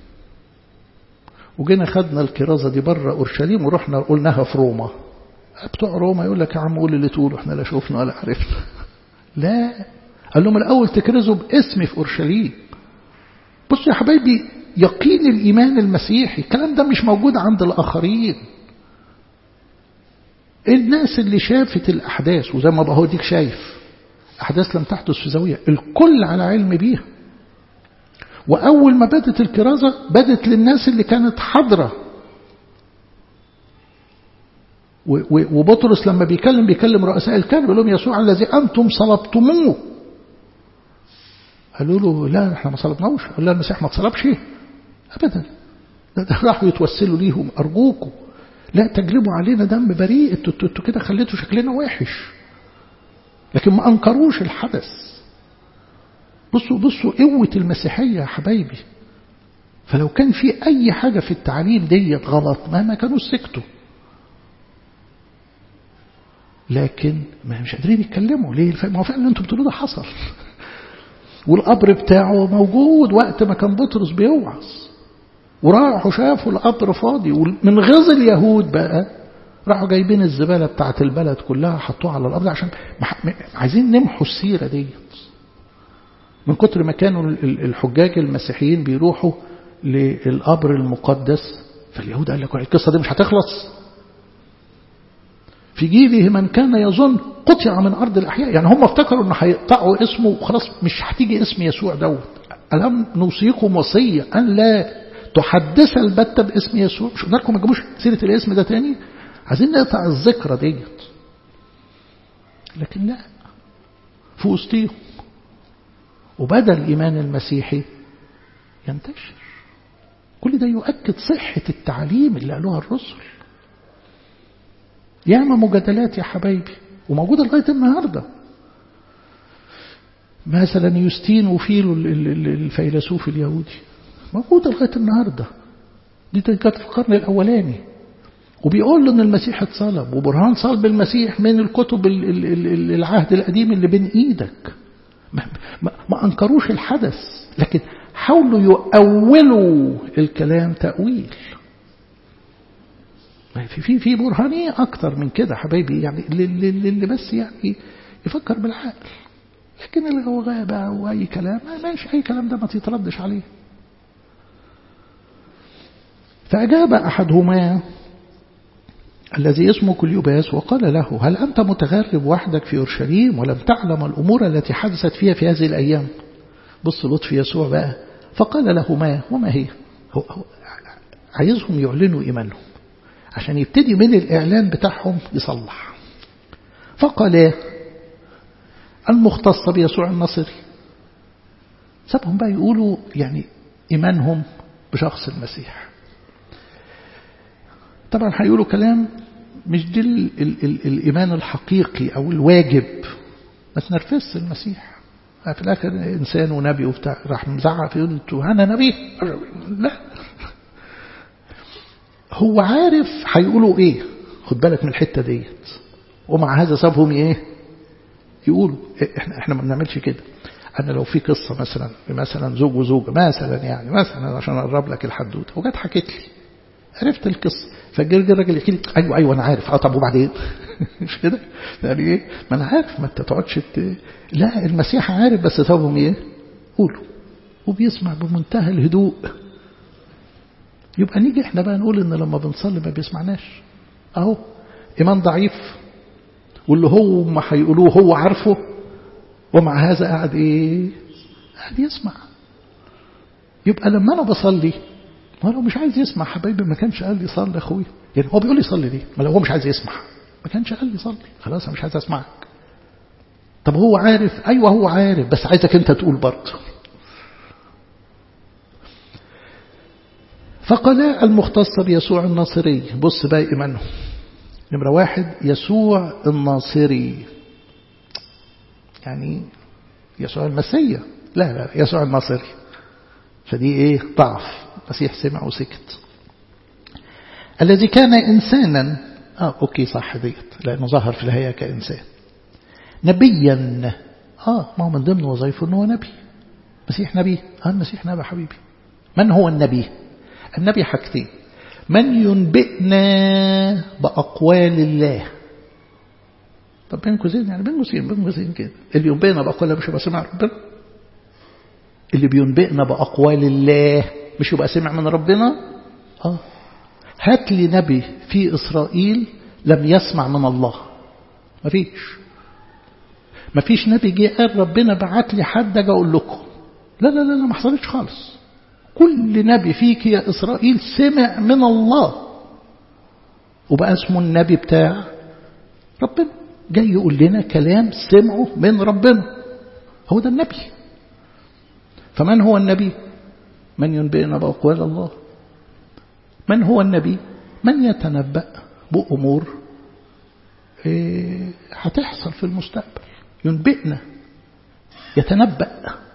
وجينا خدنا الكرازة دي بره أورشليم ورحنا قلناها في روما بتوع روما يقول لك يا عم قول اللي تقوله احنا لا شوفنا ولا عرفنا لا قال لهم الأول تكرزوا باسمي في أورشليم بصوا يا حبايبي يقين الإيمان المسيحي الكلام ده مش موجود عند الآخرين الناس اللي شافت الأحداث وزي ما بقى ديك شايف أحداث لم تحدث في زاوية الكل على علم بيها وأول ما بدت الكرازة بدت للناس اللي كانت حاضرة وبطرس لما بيكلم بيكلم رؤساء الكهنة بيقول لهم يسوع الذي أنتم صلبتموه قالوا له لا احنا ما صلبناهوش قال لا المسيح ما اتصلبش ابدا ده, ده راحوا يتوسلوا ليهم ارجوكم لا تجلبوا علينا دم بريء انتوا انتوا كده خليتوا شكلنا وحش لكن ما انكروش الحدث بصوا بصوا قوة المسيحية يا حبايبي فلو كان في أي حاجة في التعليم ديت غلط ما ما كانوا سكتوا لكن ما مش قادرين يتكلموا ليه ما هو فعلا انتوا بتقولوا ده حصل والقبر بتاعه موجود وقت ما كان بطرس بيوعظ وراحوا شافوا القبر فاضي ومن غيظ اليهود بقى راحوا جايبين الزبالة بتاعت البلد كلها حطوها على الأرض عشان عايزين نمحوا السيرة ديت من كتر ما كانوا الحجاج المسيحيين بيروحوا للقبر المقدس فاليهود قال لك القصة دي مش هتخلص في جيله من كان يظن قطع من أرض الأحياء يعني هم افتكروا أنه هيقطعوا اسمه وخلاص مش هتيجي اسم يسوع دوت ألم نوصيكم وصية أن لا تحدث البتة باسم يسوع مش قلنا لكم ما تجيبوش سيرة الاسم ده تاني عايزين نقطع الذكرى ديت لكن لا في وسطيهم وبدا الإيمان المسيحي ينتشر كل ده يؤكد صحة التعليم اللي قالوها الرسل ياما مجادلات يا حبايبي وموجودة لغاية النهاردة مثلا يوستين وفيلو الفيلسوف اليهودي موجودة لغاية النهاردة دي كانت في القرن الأولاني وبيقول له ان المسيح اتصلب وبرهان صلب المسيح من الكتب العهد القديم اللي بين ايدك ما, ما, ما انكروش الحدث لكن حاولوا يؤولوا الكلام تأويل في في في برهانية أكتر من كده حبايبي يعني اللي بس يعني يفكر بالعقل لكن اللي هو غابة وأي كلام ماشي أي كلام ده ما تتردش عليه فأجاب أحدهما الذي اسمه كليوباس وقال له هل أنت متغرب وحدك في أورشليم ولم تعلم الأمور التي حدثت فيها في هذه الأيام بص لطف يسوع بقى فقال له ما وما هي هو هو عايزهم يعلنوا إيمانهم عشان يبتدي من الإعلان بتاعهم يصلح فقال المختصة بيسوع النصري سابهم بقى يقولوا يعني إيمانهم بشخص المسيح طبعا هيقولوا كلام مش دي ال ال ال الإيمان الحقيقي أو الواجب ما تنرفزش المسيح في الآخر إنسان ونبي وبتاع راح مزعق يقول أنتوا أنا نبي لا هو عارف هيقولوا إيه خد بالك من الحتة ديت ومع هذا سابهم إيه يقولوا إحنا, إحنا ما بنعملش كده أنا لو في قصة مثلا مثلا زوج وزوجة مثلا يعني مثلا عشان أقرب لك الحدوتة وجت حكيت لي عرفت القصة فجر الراجل يحكي لي ايوه ايوه انا عارف اه طب وبعدين مش كده يعني ايه ما انا عارف ما انت تقعدش ت... لا المسيح عارف بس سابهم ايه قولوا وبيسمع بمنتهى الهدوء يبقى نيجي احنا بقى نقول ان لما بنصلي ما بيسمعناش اهو ايمان ضعيف واللي هو ما هيقولوه هو عارفه ومع هذا قاعد ايه قاعد يسمع يبقى لما انا بصلي ما لو مش عايز يسمع حبايبي ما كانش قال لي صلي اخويا يعني هو بيقول لي صلي ليه ما لو هو مش عايز يسمع ما كانش قال لي صلي خلاص انا مش عايز اسمعك طب هو عارف ايوه هو عارف بس عايزك انت تقول برضه فقال المختص بيسوع الناصري بص بقى ايمانه نمرة واحد يسوع الناصري يعني يسوع المسيا لا لا يسوع الناصري فدي ايه ضعف المسيح سمع وسكت الذي كان إنسانا آه أوكي صح ديت لأنه ظهر في الهيئة كإنسان نبيا آه ما هو من ضمن وظيفه أنه نبي مسيح نبي آه المسيح نبي حبيبي من هو النبي النبي حاجتين من ينبئنا بأقوال الله طب بين قوسين يعني بين قوسين بين قوسين كده اللي ينبئنا بأقوال الله مش هيبقى سمع ربنا اللي بينبئنا بأقوال الله مش يبقى سمع من ربنا آه هات لي نبي في إسرائيل لم يسمع من الله مفيش مفيش نبي جه قال ربنا بعت لي حد اجي اقول لكم لا لا لا ما حصلتش خالص كل نبي فيك يا إسرائيل سمع من الله وبقى اسمه النبي بتاع ربنا جاي يقول لنا كلام سمعه من ربنا هو ده النبي فمن هو النبي من ينبئنا بأقوال الله من هو النبي من يتنبأ بأمور هتحصل في المستقبل ينبئنا يتنبأ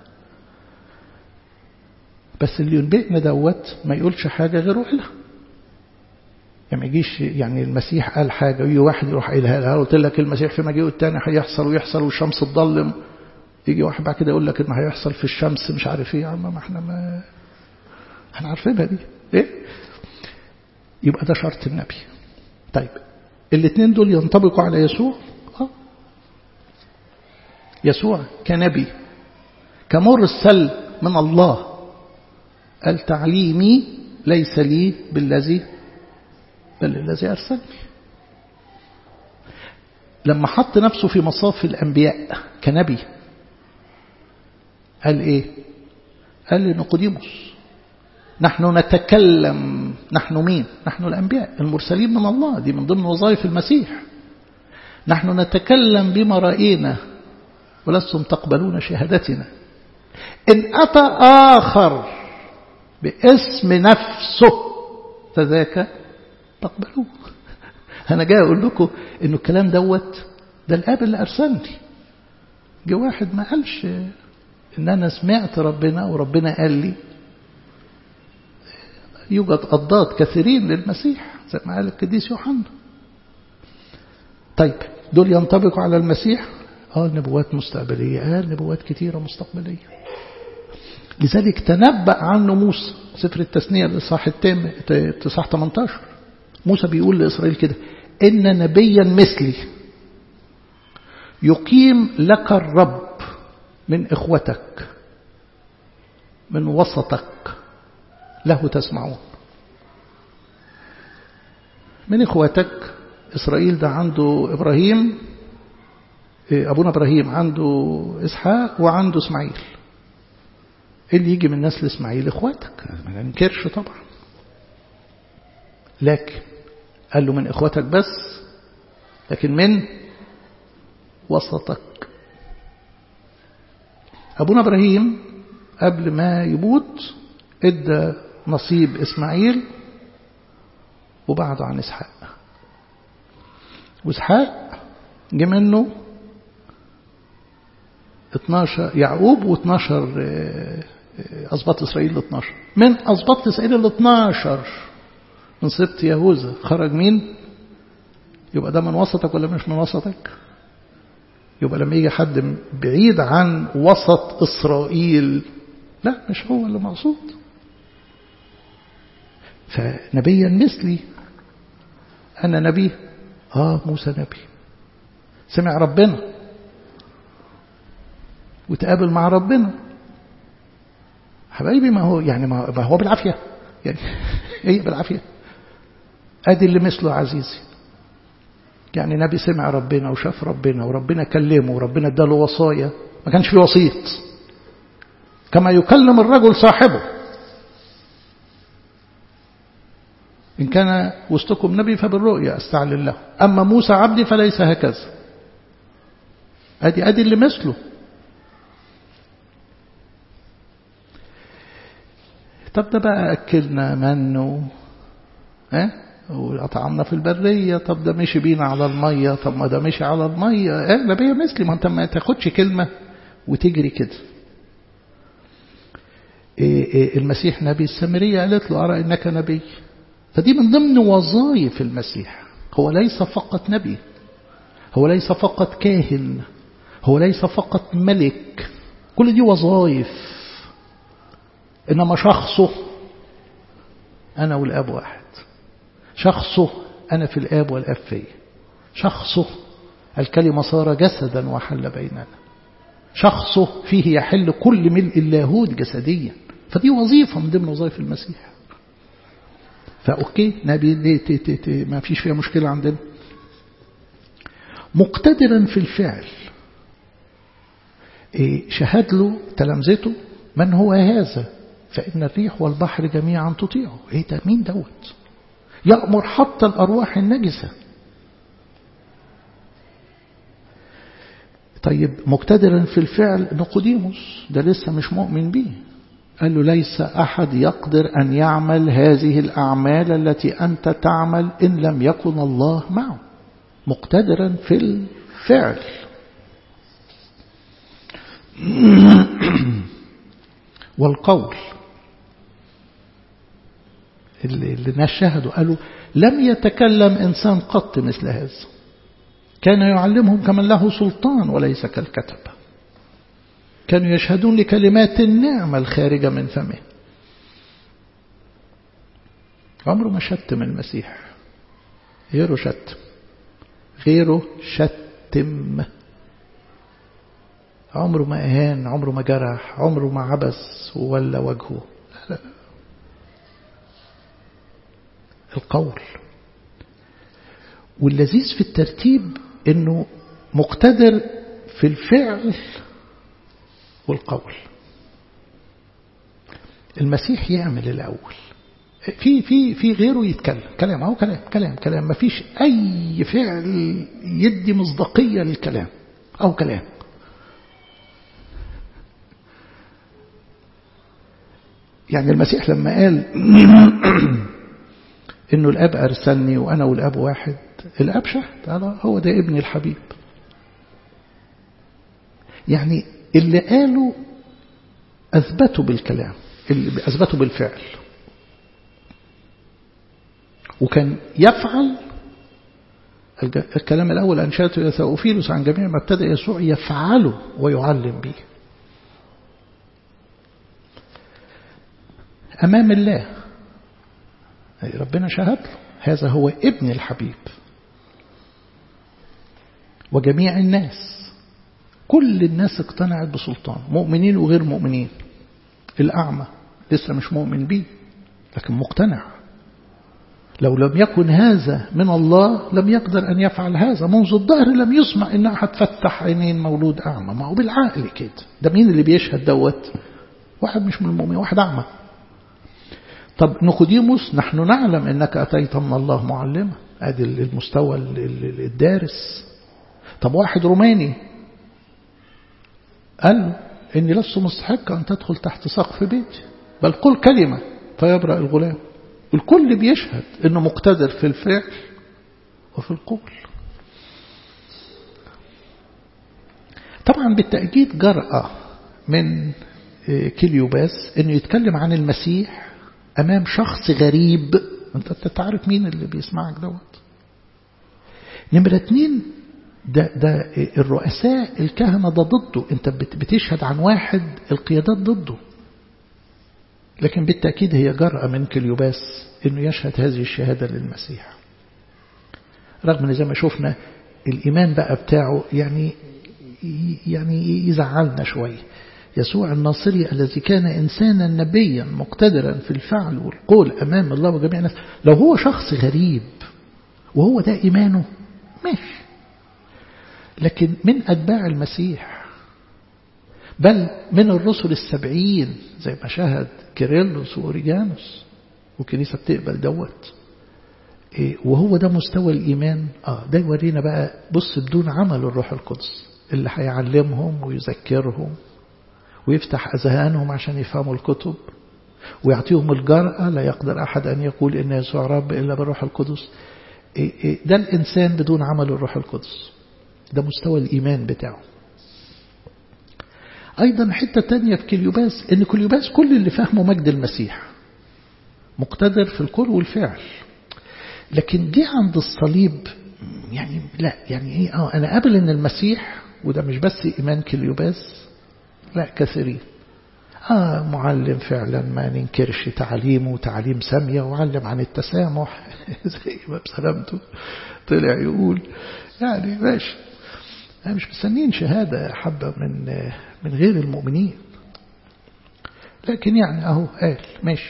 بس اللي ينبئنا دوت ما يقولش حاجة غير قالها يعني ما يجيش يعني المسيح قال حاجة ويجي واحد يروح قايلها لها قلت لك المسيح في مجيئه الثاني هيحصل ويحصل والشمس تضلم يجي واحد بعد كده يقول لك ان هيحصل في الشمس مش عارف ايه يا عم ما احنا ما احنا عارفينها دي ايه يبقى ده شرط النبي طيب الاثنين دول ينطبقوا على يسوع اه يسوع كنبي كمرسل من الله قال تعليمي ليس لي بالذي بل الذي أرسلني لما حط نفسه في مصاف الأنبياء كنبي قال إيه قال لنقوديموس نحن نتكلم نحن مين نحن الأنبياء المرسلين من الله دي من ضمن وظائف المسيح نحن نتكلم بما رأينا ولستم تقبلون شهادتنا إن أتى آخر باسم نفسه فذاك تقبلوه أنا جاي أقول لكم إنه الكلام دوت ده الآب اللي أرسلني جه واحد ما قالش إن أنا سمعت ربنا وربنا قال لي يوجد أضداد كثيرين للمسيح زي ما قال القديس يوحنا طيب دول ينطبقوا على المسيح اه نبوات مستقبلية اه نبوات كثيرة مستقبلية لذلك تنبأ عنه موسى سفر التثنية الإصحاح التام إصحاح 18 موسى بيقول لإسرائيل كده إن نبيا مثلي يقيم لك الرب من إخوتك من وسطك له تسمعون من إخوتك إسرائيل ده عنده إبراهيم أبونا إبراهيم عنده إسحاق وعنده إسماعيل اللي يجي من نسل إسماعيل إخواتك ما ننكرش طبعا لكن قال له من إخواتك بس لكن من وسطك أبونا إبراهيم قبل ما يموت ادى نصيب إسماعيل وبعده عن إسحاق وإسحاق جه منه 12 يعقوب و12 أسباط إسرائيل ال 12 من أسباط إسرائيل ال 12 من سبط يهوذا خرج مين يبقى ده من وسطك ولا مش من وسطك يبقى لما يجي حد بعيد عن وسط إسرائيل لا مش هو اللي مقصود فنبيا مثلي أنا نبي آه موسى نبي سمع ربنا وتقابل مع ربنا حبايبي ما هو يعني ما هو بالعافية يعني ايه بالعافية ادي اللي مثله عزيزي يعني نبي سمع ربنا وشاف ربنا وربنا كلمه وربنا اداله وصايا ما كانش في وسيط كما يكلم الرجل صاحبه إن كان وسطكم نبي فبالرؤيا أستعلن له أما موسى عبدي فليس هكذا أدي أدي اللي مثله طب ده بقى أكلنا منه ها وأطعمنا في البرية طب ده مشي بينا على المية طب ما ده مشي على المية اه نبي مثلي ما أنت ما تاخدش كلمة وتجري كده إيه إيه المسيح نبي السامرية قالت له أرى إنك نبي فدي من ضمن وظائف المسيح هو ليس فقط نبي هو ليس فقط كاهن هو ليس فقط ملك كل دي وظائف إنما شخصه أنا والآب واحد شخصه أنا في الآب والآب في شخصه الكلمة صار جسدا وحل بيننا شخصه فيه يحل كل ملء اللاهوت جسديا فدي وظيفة من ضمن وظائف المسيح فأوكي نبي دي تي تي تي ما فيش فيها مشكلة عندنا مقتدرا في الفعل إيه شهد له تلامذته من هو هذا فإن الريح والبحر جميعا تطيعه ايه ده مين دوت يأمر حتى الأرواح النجسة طيب مقتدرا في الفعل نقوديموس ده لسه مش مؤمن به قال له ليس أحد يقدر أن يعمل هذه الأعمال التي أنت تعمل إن لم يكن الله معه مقتدرا في الفعل والقول اللي الناس شهدوا قالوا لم يتكلم إنسان قط مثل هذا كان يعلمهم كمن له سلطان وليس كالكتبة كانوا يشهدون لكلمات النعمة الخارجة من فمه عمره ما شتم المسيح غيره شتم غيره شتم عمره ما اهان عمره ما جرح عمره ما عبس ولا وجهه لا لا القول واللذيذ في الترتيب انه مقتدر في الفعل والقول المسيح يعمل الاول في في في غيره يتكلم كلام اهو كلام كلام كلام ما فيش اي فعل يدي مصداقيه للكلام او كلام يعني المسيح لما قال انه الاب ارسلني وانا والاب واحد الاب شهد هو ده ابني الحبيب يعني اللي قالوا اثبتوا بالكلام اللي اثبتوا بالفعل وكان يفعل الكلام الأول أنشأته يا ثوفيلوس عن جميع ما ابتدأ يسوع يفعله ويعلم به أمام الله ربنا شهد له هذا هو ابن الحبيب وجميع الناس كل الناس اقتنعت بسلطان مؤمنين وغير مؤمنين الأعمى لسه مش مؤمن بيه لكن مقتنع لو لم يكن هذا من الله لم يقدر أن يفعل هذا منذ الظهر لم يسمع إن أحد فتح عينين مولود أعمى ما هو بالعقل كده ده مين اللي بيشهد دوت واحد مش من المؤمنين واحد أعمى طب نيقوديموس نحن نعلم أنك أتيت من الله معلمة ادي المستوى الدارس طب واحد روماني قال له إني لست مستحق أن تدخل تحت سقف بيتي بل قل كلمة فيبرأ الغلام الكل بيشهد انه مقتدر في الفعل وفي القول طبعا بالتأكيد جرأة من كليوباس انه يتكلم عن المسيح امام شخص غريب انت تعرف مين اللي بيسمعك دوت نمرة اتنين ده, ده الرؤساء الكهنة ده ضده انت بتشهد عن واحد القيادات ضده لكن بالتأكيد هي جرأة من كليوباس أنه يشهد هذه الشهادة للمسيح رغم أن زي ما شفنا الإيمان بقى بتاعه يعني يعني يزعلنا شوية يسوع الناصري الذي كان إنسانا نبيا مقتدرا في الفعل والقول أمام الله وجميع الناس لو هو شخص غريب وهو ده إيمانه ماشي لكن من أتباع المسيح بل من الرسل السبعين زي ما شهد كيرلس وأوريجانوس وكنيسة بتقبل دوت إيه وهو ده مستوى الإيمان آه ده يورينا بقى بص بدون عمل الروح القدس اللي هيعلمهم ويذكرهم ويفتح أذهانهم عشان يفهموا الكتب ويعطيهم الجرأة لا يقدر أحد أن يقول إن يسوع رب إلا بالروح القدس إيه إيه ده الإنسان بدون عمل الروح القدس ده مستوى الإيمان بتاعه أيضا حتة تانية في كليوباس إن كليوباس كل اللي فهمه مجد المسيح مقتدر في القول والفعل لكن جه عند الصليب يعني لا يعني ايه اه انا قابل ان المسيح وده مش بس ايمان كليوباس لا كثيرين اه معلم فعلا ما ننكرش تعليمه وتعليم ساميه وعلم عن التسامح زي ما بسلامته طلع يقول يعني ماشي مش مستنين شهادة حبة من من غير المؤمنين لكن يعني أهو قال ماشي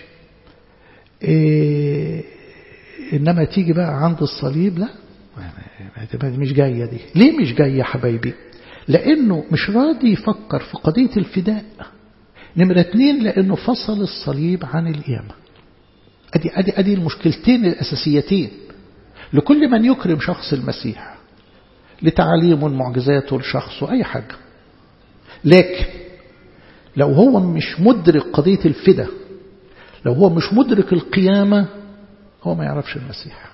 إيه إنما تيجي بقى عند الصليب لا مش جاية دي ليه مش جاية يا حبايبي لأنه مش راضي يفكر في قضية الفداء نمرة اتنين لأنه فصل الصليب عن القيامة أدي, أدي, أدي المشكلتين الأساسيتين لكل من يكرم شخص المسيح لتعاليمه معجزاته لشخصه أي حاجة لكن لو هو مش مدرك قضية الفداء لو هو مش مدرك القيامة هو ما يعرفش المسيح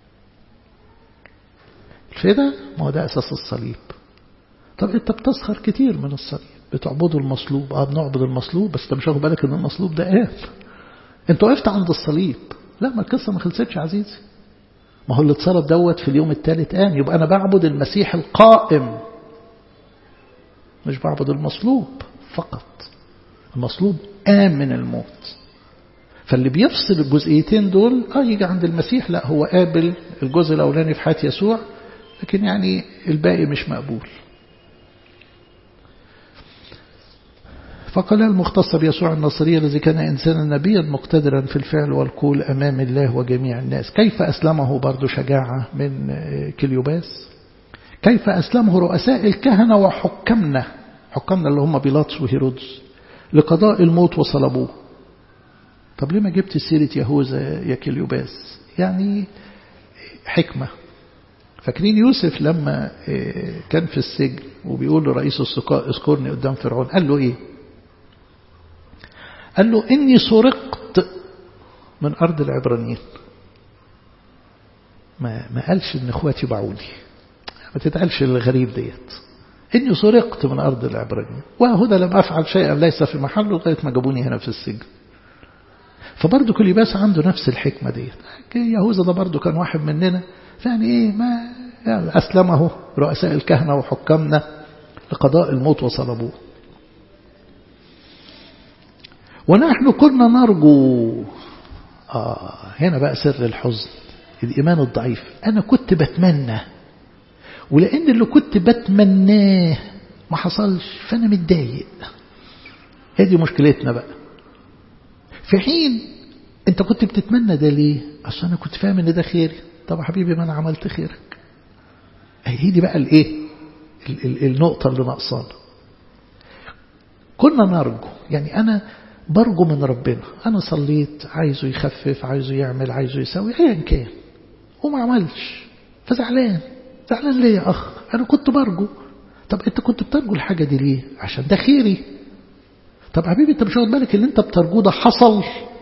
الفداء ما هو ده أساس الصليب طب أنت بتسخر كتير من الصليب بتعبدوا المصلوب اه بنعبد المصلوب بس انت مش واخد بالك ان المصلوب ده قام انت وقفت عند الصليب لا ما القصه ما خلصتش عزيزي ما هو اللي اتصلب دوت في اليوم الثالث قام يبقى انا بعبد المسيح القائم مش بعبد المصلوب فقط المصلوب قام من الموت فاللي بيفصل الجزئيتين دول اه يجي عند المسيح لا هو قابل الجزء الاولاني في حياه يسوع لكن يعني الباقي مش مقبول فقال المختص بيسوع النصري الذي كان إنسانا نبيا مقتدرا في الفعل والقول أمام الله وجميع الناس كيف أسلمه برضو شجاعة من كليوباس كيف أسلمه رؤساء الكهنة وحكمنا حكمنا اللي هم بيلاطس وهيرودس لقضاء الموت وصلبوه طب ليه ما جبت سيرة يهوذا يا كليوباس يعني حكمة فاكرين يوسف لما كان في السجن وبيقول لرئيس السقاء اذكرني قدام فرعون قال له ايه قال له إني سرقت من أرض العبرانيين ما ما قالش إن إخواتي باعوني ما تتقالش الغريب ديت إني سرقت من أرض العبرانيين وهدى لم أفعل شيئا ليس في محله لغاية ما جابوني هنا في السجن فبرضه كل باس عنده نفس الحكمة ديت يهوذا ده برضه كان واحد مننا يعني إيه ما يعني أسلمه رؤساء الكهنة وحكامنا لقضاء الموت وصلبوه ونحن كنا نرجو آه هنا بقى سر الحزن الإيمان الضعيف أنا كنت بتمنى ولأن اللي كنت بتمناه ما حصلش فأنا متضايق هذه مشكلتنا بقى في حين أنت كنت بتتمنى ده ليه أصل أنا كنت فاهم إن ده خيري طب حبيبي ما أنا عملت خيرك هي دي بقى الإيه النقطة اللي ناقصانا كنا نرجو يعني أنا برجو من ربنا أنا صليت عايزه يخفف عايزه يعمل عايزه يسوي أيا كان وما عملش فزعلان زعلان ليه يا أخ أنا كنت برجو طب أنت كنت بترجو الحاجة دي ليه عشان ده خيري طب حبيبي أنت مش واخد بالك اللي أنت بترجوه ده حصل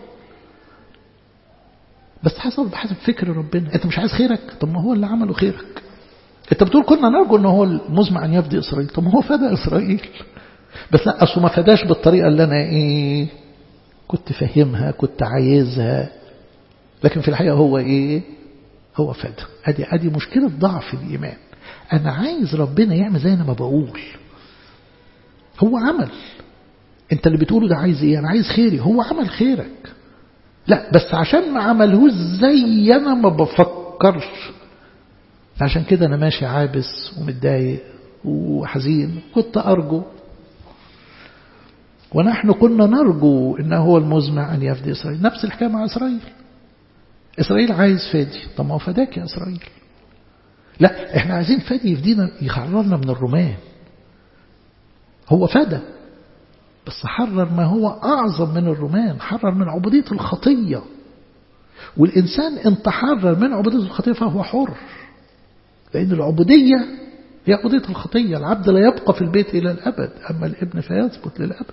بس حصل بحسب فكر ربنا أنت مش عايز خيرك طب ما هو اللي عمله خيرك أنت بتقول كنا نرجو أنه هو المزمع أن يفدي إسرائيل طب ما هو فدى إسرائيل بس لا أصله ما فداش بالطريقة اللي أنا إيه كنت فاهمها كنت عايزها لكن في الحقيقة هو إيه هو فدى أدي, أدي مشكلة ضعف الإيمان أنا عايز ربنا يعمل زي أنا ما بقول هو عمل أنت اللي بتقوله ده عايز إيه أنا عايز خيري هو عمل خيرك لا بس عشان ما عملهوش زي أنا ما بفكرش عشان كده أنا ماشي عابس ومتضايق وحزين كنت أرجو ونحن كنا نرجو إنه هو المزمع أن يفدي إسرائيل نفس الحكاية مع إسرائيل إسرائيل عايز فادي طب ما هو فداك يا إسرائيل لا إحنا عايزين فادي يفدينا يحررنا من الرومان هو فدى بس حرر ما هو أعظم من الرومان حرر من عبودية الخطية والإنسان إن تحرر من عبودية الخطية فهو حر لأن العبودية هي عبودية الخطية العبد لا يبقى في البيت إلى الأبد أما الابن فيثبت للأبد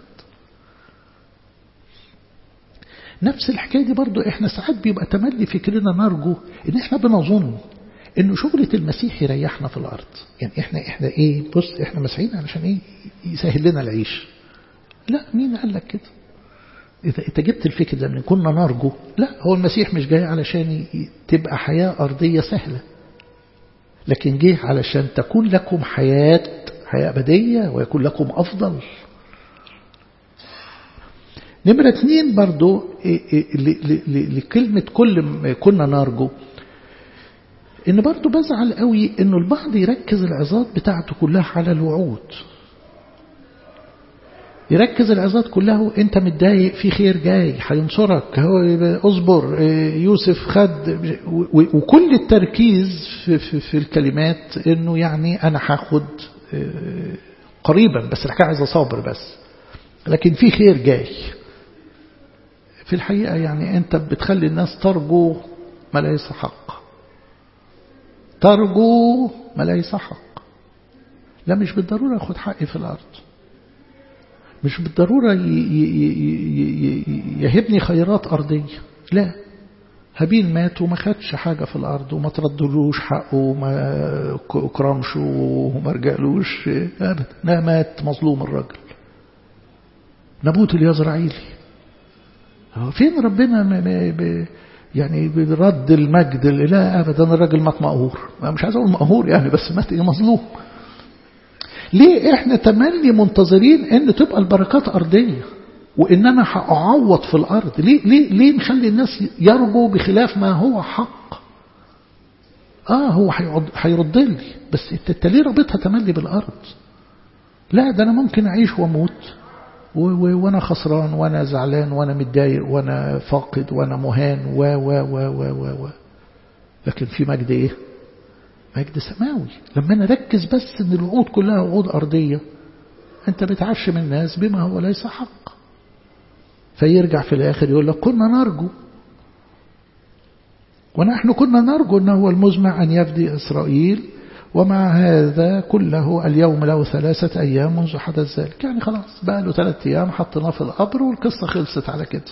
نفس الحكاية دي برضو احنا ساعات بيبقى تملي فكرنا نرجو ان احنا بنظن انه شغلة المسيح يريحنا في الارض يعني احنا احنا ايه بص احنا مسيحيين علشان ايه يسهل لنا العيش لا مين قال لك كده إذا أنت جبت الفكر ده من كنا نرجو لا هو المسيح مش جاي علشان تبقى حياة أرضية سهلة لكن جه علشان تكون لكم حياة حياة أبدية ويكون لكم أفضل نمرة اثنين برضو لكلمة كل كنا نرجو ان برضو بزعل قوي انه البعض يركز العظات بتاعته كلها على الوعود يركز العظات كلها انت متضايق في خير جاي هينصرك هو اصبر يوسف خد وكل التركيز في, في, في الكلمات انه يعني انا هاخد قريبا بس الحكايه عايزه صابر بس لكن في خير جاي في الحقيقه يعني انت بتخلي الناس ترجو ما ليس حق ترجو ما ليس حق لا مش بالضروره اخد حقي في الارض مش بالضرورة يهبني خيرات أرضية لا هابيل مات وما خدش حاجة في الأرض وما تردلوش حقه وما أكرمش وما رجعلوش أبدا لا مات مظلوم الراجل نبوت اليزرعيلي فين ربنا يعني برد المجد لا أبدا الراجل مات مقهور مش عايز أقول مقهور يعني بس مات مظلوم ليه احنا تملي منتظرين ان تبقى البركات ارضيه وان انا هاعوض في الارض ليه ليه ليه نخلي الناس يرجوا بخلاف ما هو حق اه هو هيرد لي بس انت ليه رابطها تملي بالارض لا ده انا ممكن اعيش واموت وانا خسران وانا زعلان وانا متضايق وانا فاقد وانا مهان و و و و و, و. لكن في مجد ايه مجد سماوي لما انا اركز بس ان الوعود كلها وعود ارضيه انت بتعشم الناس بما هو ليس حق فيرجع في الاخر يقول لك كنا نرجو ونحن كنا نرجو انه هو المزمع ان يفدي اسرائيل ومع هذا كله اليوم له ثلاثة أيام منذ حدث ذلك يعني خلاص بقى له ثلاثة أيام حطيناه في القبر والقصة خلصت على كده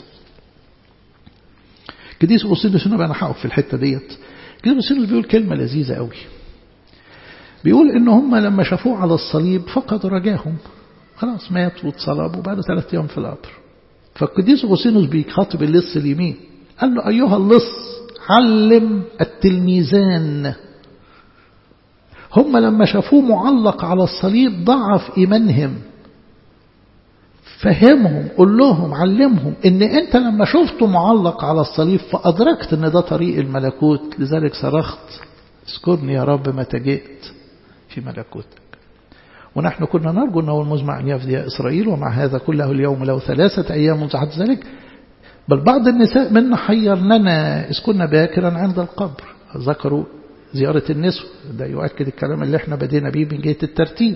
قديس أوسيدس هنا بقى أنا هقف في الحتة ديت قديس أوسيدس بيقول كلمة لذيذة قوي بيقول إن هم لما شافوه على الصليب فقدوا رجاهم خلاص مات واتصلب وبعد ثلاثة أيام في القبر فالقديس أوسينوس بيخاطب اللص اليمين قال له أيها اللص علم التلميذان هم لما شافوه معلق على الصليب ضعف إيمانهم فهمهم قول لهم علمهم ان انت لما شفته معلق على الصليب فأدركت ان ده طريق الملكوت لذلك صرخت اذكرني يا رب متى جئت في ملكوتك ونحن كنا نرجو أنه المزمع أن يفدي إسرائيل ومع هذا كله اليوم له ثلاثة أيام منذ حدث ذلك بل بعض النساء منا حيرننا إذ كنا باكرا عند القبر ذكروا زيارة النسوة ده يؤكد الكلام اللي احنا بدينا بيه من جهة الترتيب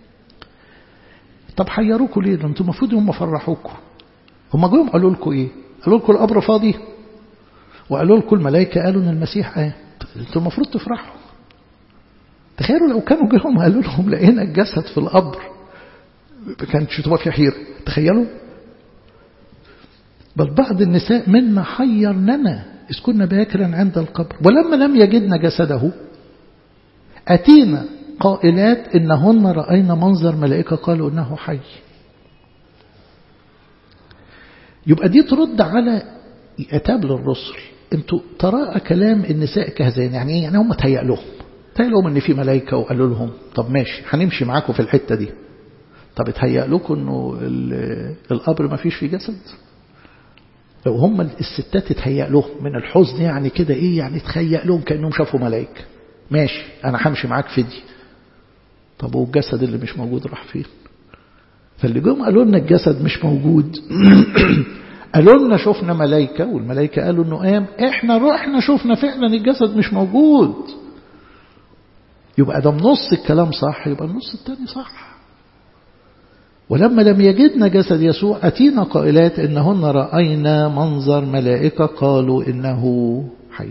طب حيروكوا ليه ده انتم المفروض هم فرحوكوا هم جم قالوا لكم ايه قالوا لكم القبر فاضي وقالوا لكم الملائكة قالوا ان المسيح ايه انتم المفروض تفرحوا تخيلوا لو كانوا جاهم قالوا لهم لقينا الجسد في القبر ما كانتش تبقى في حيرة تخيلوا بل بعض النساء منا حيرننا إذ كنا باكرا عند القبر ولما لم يجدنا جسده أتينا قائلات إنهن رأينا منظر ملائكة قالوا إنه حي يبقى دي ترد على أتاب للرسل انتوا تراءى كلام النساء كهذين يعني ايه يعني هم تهيأ لهم تهيأ لهم ان في ملائكة وقالوا لهم طب ماشي هنمشي معاكم في الحتة دي طب اتهيأ لكم انه القبر ما فيش فيه جسد لو هم الستات اتهيأ لهم من الحزن يعني كده ايه يعني اتهيأ لهم كأنهم شافوا ملائكة ماشي انا همشي معاك في دي طب والجسد اللي مش موجود راح فين فاللي جم قالوا لنا الجسد مش موجود قالوا لنا شفنا ملائكة والملائكة قالوا انه قام احنا رحنا شفنا فعلا الجسد مش موجود يبقى ده نص الكلام صح يبقى النص التاني صح ولما لم يجدنا جسد يسوع أتينا قائلات إنهن رأينا منظر ملائكة قالوا إنه حي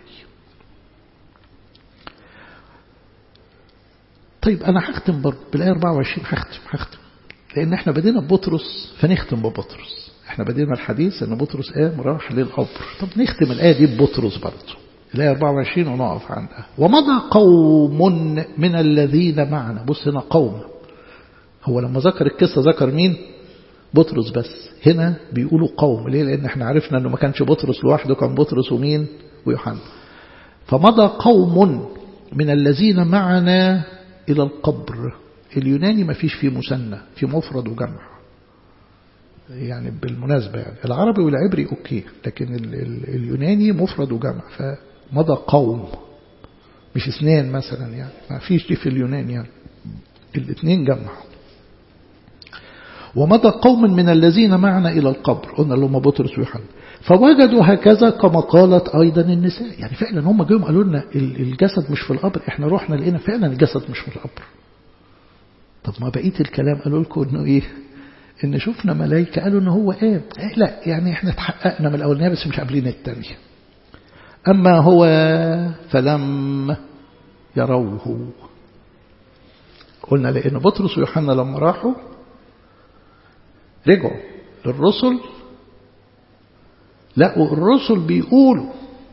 طيب أنا هختم برضه بالآية 24 هختم هختم لأن احنا بدينا ببطرس فنختم ببطرس احنا بدينا الحديث ان بطرس قام راح للقبر طب نختم الآية دي ببطرس برضه الآية 24 ونقف عندها ومضى قوم من الذين معنا بص هنا قوم هو لما ذكر القصة ذكر مين بطرس بس هنا بيقولوا قوم ليه لأن احنا عرفنا أنه ما كانش بطرس لوحده كان بطرس ومين ويوحنا فمضى قوم من الذين معنا إلى القبر اليوناني ما فيش فيه مثنى في مفرد وجمع يعني بالمناسبة يعني العربي والعبري أوكي لكن ال ال اليوناني مفرد وجمع فمضى قوم مش اثنين مثلا يعني ما فيش دي في اليونان يعني الاثنين جمع ومضى قوم من الذين معنا إلى القبر قلنا لهم بطرس ويوحنا فوجدوا هكذا كما قالت أيضا النساء يعني فعلا هم جايهم قالوا لنا الجسد مش في القبر احنا رحنا لقينا فعلا الجسد مش في القبر طب ما بقية الكلام قالوا لكم انه ايه ان شفنا ملائكة قالوا ان هو قام إيه لا يعني احنا اتحققنا من الاولانية بس مش قابلين التانية اما هو فلم يروه قلنا لان بطرس ويوحنا لما راحوا رجعوا للرسل لقوا الرسل بيقولوا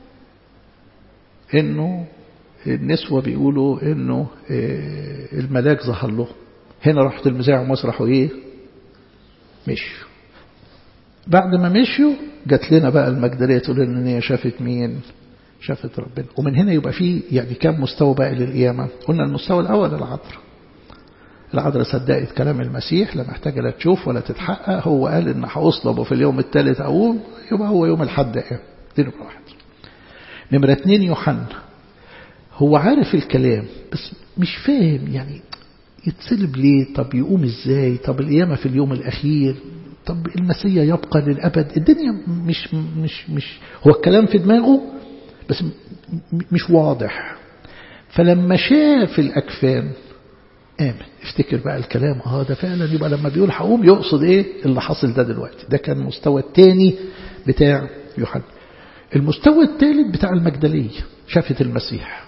انه النسوة بيقولوا انه الملاك ظهر له هنا راحت المذاع ومسرحوا ايه مشوا بعد ما مشوا جات لنا بقى المجدلية تقول لنا ان هي شافت مين شافت ربنا ومن هنا يبقى فيه يعني كم مستوى بقى للقيامة قلنا المستوى الأول العذراء العذراء صدقت كلام المسيح لا محتاجة لا تشوف ولا تتحقق هو قال ان هأصلب في اليوم الثالث أقوم يبقى هو يوم الحد قام دي نمرة واحد نمرة اتنين يوحنا هو عارف الكلام بس مش فاهم يعني يتصلب ليه طب يقوم ازاي طب القيامة في اليوم الأخير طب المسيح يبقى للأبد الدنيا مش مش مش هو الكلام في دماغه بس مش واضح فلما شاف الأكفان آمن افتكر بقى الكلام اه ده فعلا يبقى لما بيقول هقوم يقصد ايه اللي حاصل ده دلوقتي ده كان المستوى الثاني بتاع يوحنا المستوى الثالث بتاع المجدلية شافت المسيح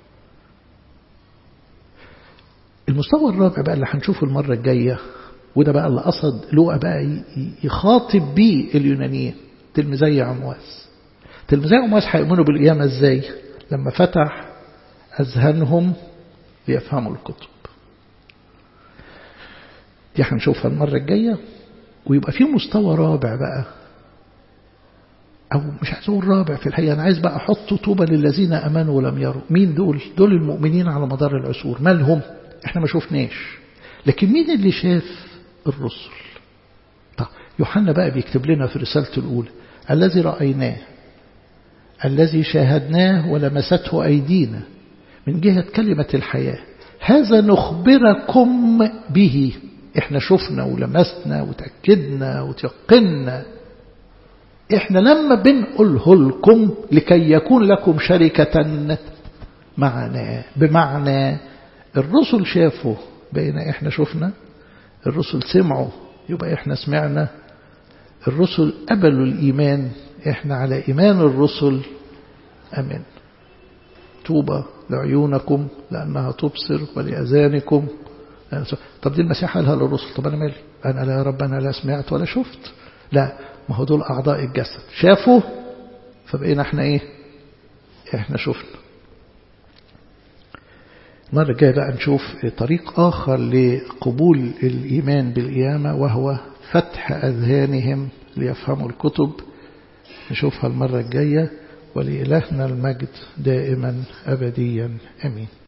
المستوى الرابع بقى اللي هنشوفه المرة الجاية وده بقى اللي قصد لوقا بقى يخاطب بيه اليونانيين تلميذي عمواس تلميذي عمواس هيؤمنوا بالقيامة ازاي لما فتح أذهانهم ليفهموا الكتب دي هنشوفها المرة الجاية ويبقى في مستوى رابع بقى أو مش عايز أقول رابع في الحقيقة أنا عايز بقى أحط طوبى للذين أمنوا ولم يروا مين دول دول المؤمنين على مدار العصور مالهم احنا ما شفناش لكن مين اللي شاف الرسل طب يوحنا بقى بيكتب لنا في رسالته الأولى الذي رأيناه الذي شاهدناه ولمسته أيدينا من جهة كلمة الحياة هذا نخبركم به احنا شفنا ولمسنا وتأكدنا وتيقنا احنا لما بنقوله لكم لكي يكون لكم شركة معنا بمعنى الرسل شافوا بقينا احنا شفنا الرسل سمعوا يبقى احنا سمعنا الرسل قبلوا الإيمان احنا على إيمان الرسل أمن توبة لعيونكم لأنها تبصر ولأذانكم طب دي المسيح قالها للرسل طب أنا مالي أنا لا يا رب أنا لا سمعت ولا شفت لا ما هو دول أعضاء الجسد شافوا فبقينا احنا ايه احنا شفنا المرة الجاية بقى نشوف طريق آخر لقبول الإيمان بالقيامة وهو فتح أذهانهم ليفهموا الكتب نشوفها المرة الجاية ولإلهنا المجد دائما أبديا أمين